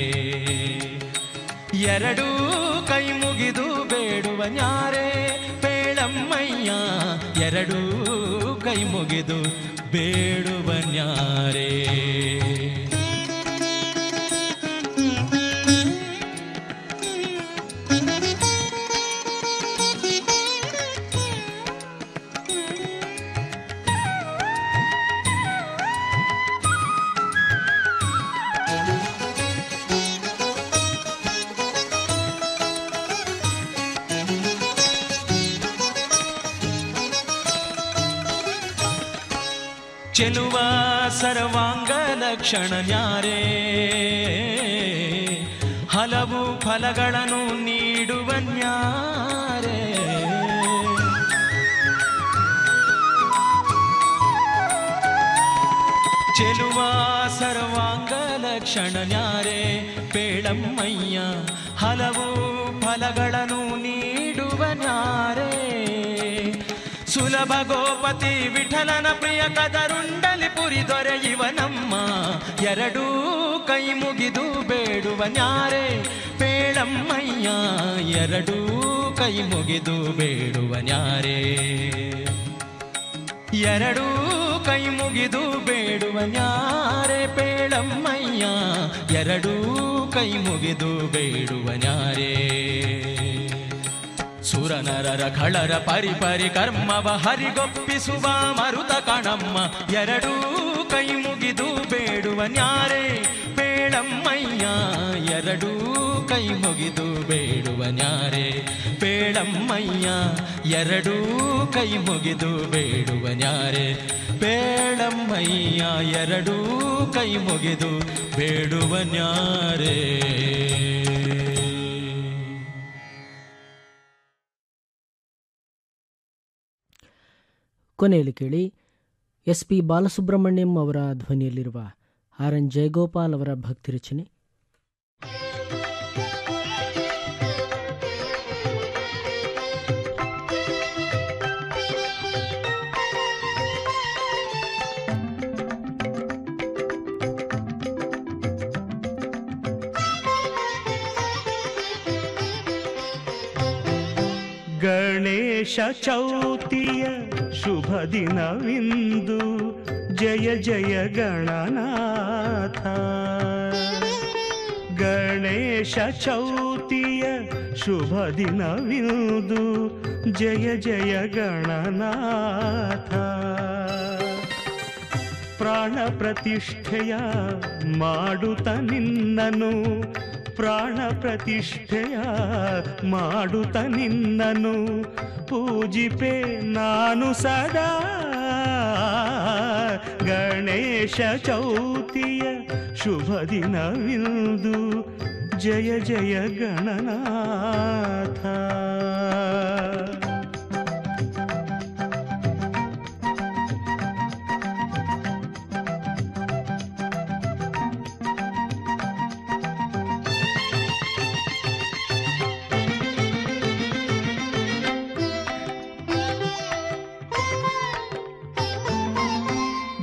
ಎರಡೂ ಕೈ ಮುಗಿದು ಬೇಡುವ ನ್ಯಾರೆ ಬೇಳಮ್ಮಯ್ಯ ಎರಡೂ ಕೈ ಮುಗಿದು ಬೇಡುವ ನ್ಯಾರೆ ಚೆಲುವ ಸರ್ವಾಂಗ ಲಕ್ಷಣ ನ್ಯಾರೇ ಹಲವು ಫಲಗಳನ್ನು ನೀಡುವ ನ್ಯಾರೇ ಚೆಲುವ ಸರ್ವಾಂಗ ಲಕ್ಷಣ ನ್ಯಾರೆ ಪೇಳಮ್ಮಯ್ಯ ಹಲವು ಫಲಗಳನ್ನು ನೀಡುವ ನ್ಯಾರೆ ಸುಲಭ ಗೋಪತಿ ವಿಠಲನ ಪ್ರಿಯ ಕದರುಂಡಲಿ ಪುರಿ ದೊರೆಯುವನಮ್ಮ ಎರಡೂ ಕೈ ಮುಗಿದು ಬೇಡುವ ನ್ಯಾರೆ ಪೇಳಮ್ಮಯ್ಯ ಎರಡೂ ಕೈ ಮುಗಿದು ಬೇಡುವ ನ್ಯಾರೆ ಎರಡೂ ಕೈ ಮುಗಿದು ಬೇಡುವ ನ್ಯಾರೆ ಪೇಳಮ್ಮಯ್ಯ ಎರಡೂ ಕೈ ಮುಗಿದು ಬೇಡುವ ನ್ಯಾರೆ ಸುರನರರ ಖಳರ ಪರಿ ಪರಿ ಕರ್ಮವ ಹರಿಗೊಪ್ಪಿಸುವ ಮರುತ ಕಣಮ್ಮ ಎರಡೂ ಕೈ ಮುಗಿದು ಬೇಡುವ ನ್ಯಾರೆ ಪೇಳಮ್ಮಯ್ಯ ಎರಡೂ ಕೈ ಮುಗಿದು ಬೇಡುವ ನ್ಯಾರೆ ಪೇಳಮ್ಮಯ್ಯ ಎರಡೂ ಕೈ ಮುಗಿದು ಬೇಡುವ ನ್ಯಾರೆ ಪೇಳಮ್ಮಯ್ಯ ಎರಡೂ ಕೈ ಮುಗಿದು ಬೇಡುವ ನ್ಯಾರೆ ಕೊನೆಯಲ್ಲಿ ಕೇಳಿ ಎಸ್ ಪಿ ಬಾಲಸುಬ್ರಹ್ಮಣ್ಯಂ ಅವರ ಧ್ವನಿಯಲ್ಲಿರುವ ಆರ್ ಎನ್ ಜಯಗೋಪಾಲ್ ಅವರ ಭಕ್ತಿ ರಚನೆ ಗಣೇಶ ಚೌತಿಯ ಶುಭ ದಿನವಿಂದು ಜಯ ಜಯ ಗಣನಾಥ ಗಣೇಶ ಚೌತಿಯ ಶುಭ ದಿನವಿಂದು ಜಯ ಜಯ ಗಣನಾಥ ಪ್ರಾಣ ಪ್ರತಿಷ್ಠೆಯ ಮಾಡುತ್ತ ನಿನ್ನನು ಪ್ರಾಣ ಪ್ರತಿಷ್ಠೆಯ ಮಾಡುತ್ತ ನಿನ್ನನು ಪೂಜಿಪೆ ನಾನು ಸದಾ ಗಣೇಶ ಚೌತಿಯ ಶುಭ ದಿನವಿಂದು ಜಯ ಜಯ ಗಣನಾಥ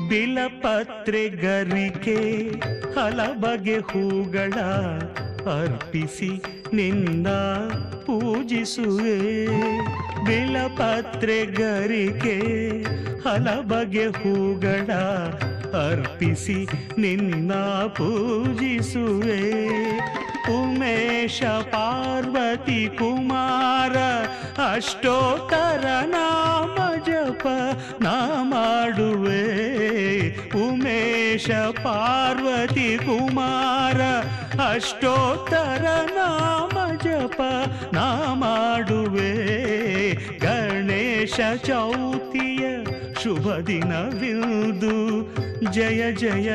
ಬಿಲಪತ್ರೆ ಗರಿಕೆ ಹಲಬಗೆ ಹೂಗಳ ಅರ್ಪಿಸಿ ನಿನ್ನ ಪೂಜಿಸುವೆ ಬಿಲಪತ್ರೆ ಗರಿಕೆ ಹಲಬಗೆ ಹೂಗಳ ಅರ್ಪಿಸಿ ನಿನ್ನ ಪೂಜಿಸುವೆ ಉಮೇಶ ಪಾರ್ವತಿ ಕುಮಾರ ಅಷ್ಟೋತ್ತರ ನಾಮ ಜಪ ನಾ ಮಾಡುವೆ ಉಮೇಶ ಪಾರ್ವತಿ ಕುಮಾರ ಅಷ್ಟೋತ್ತರ ನಾಮ ಜಪ ನಾ ಮಾಡುವೆ ಗಣೇಶ ಚೌತಿಯ ಶುಭ ದಿನವಿಂದು ಜಯ ಜಯ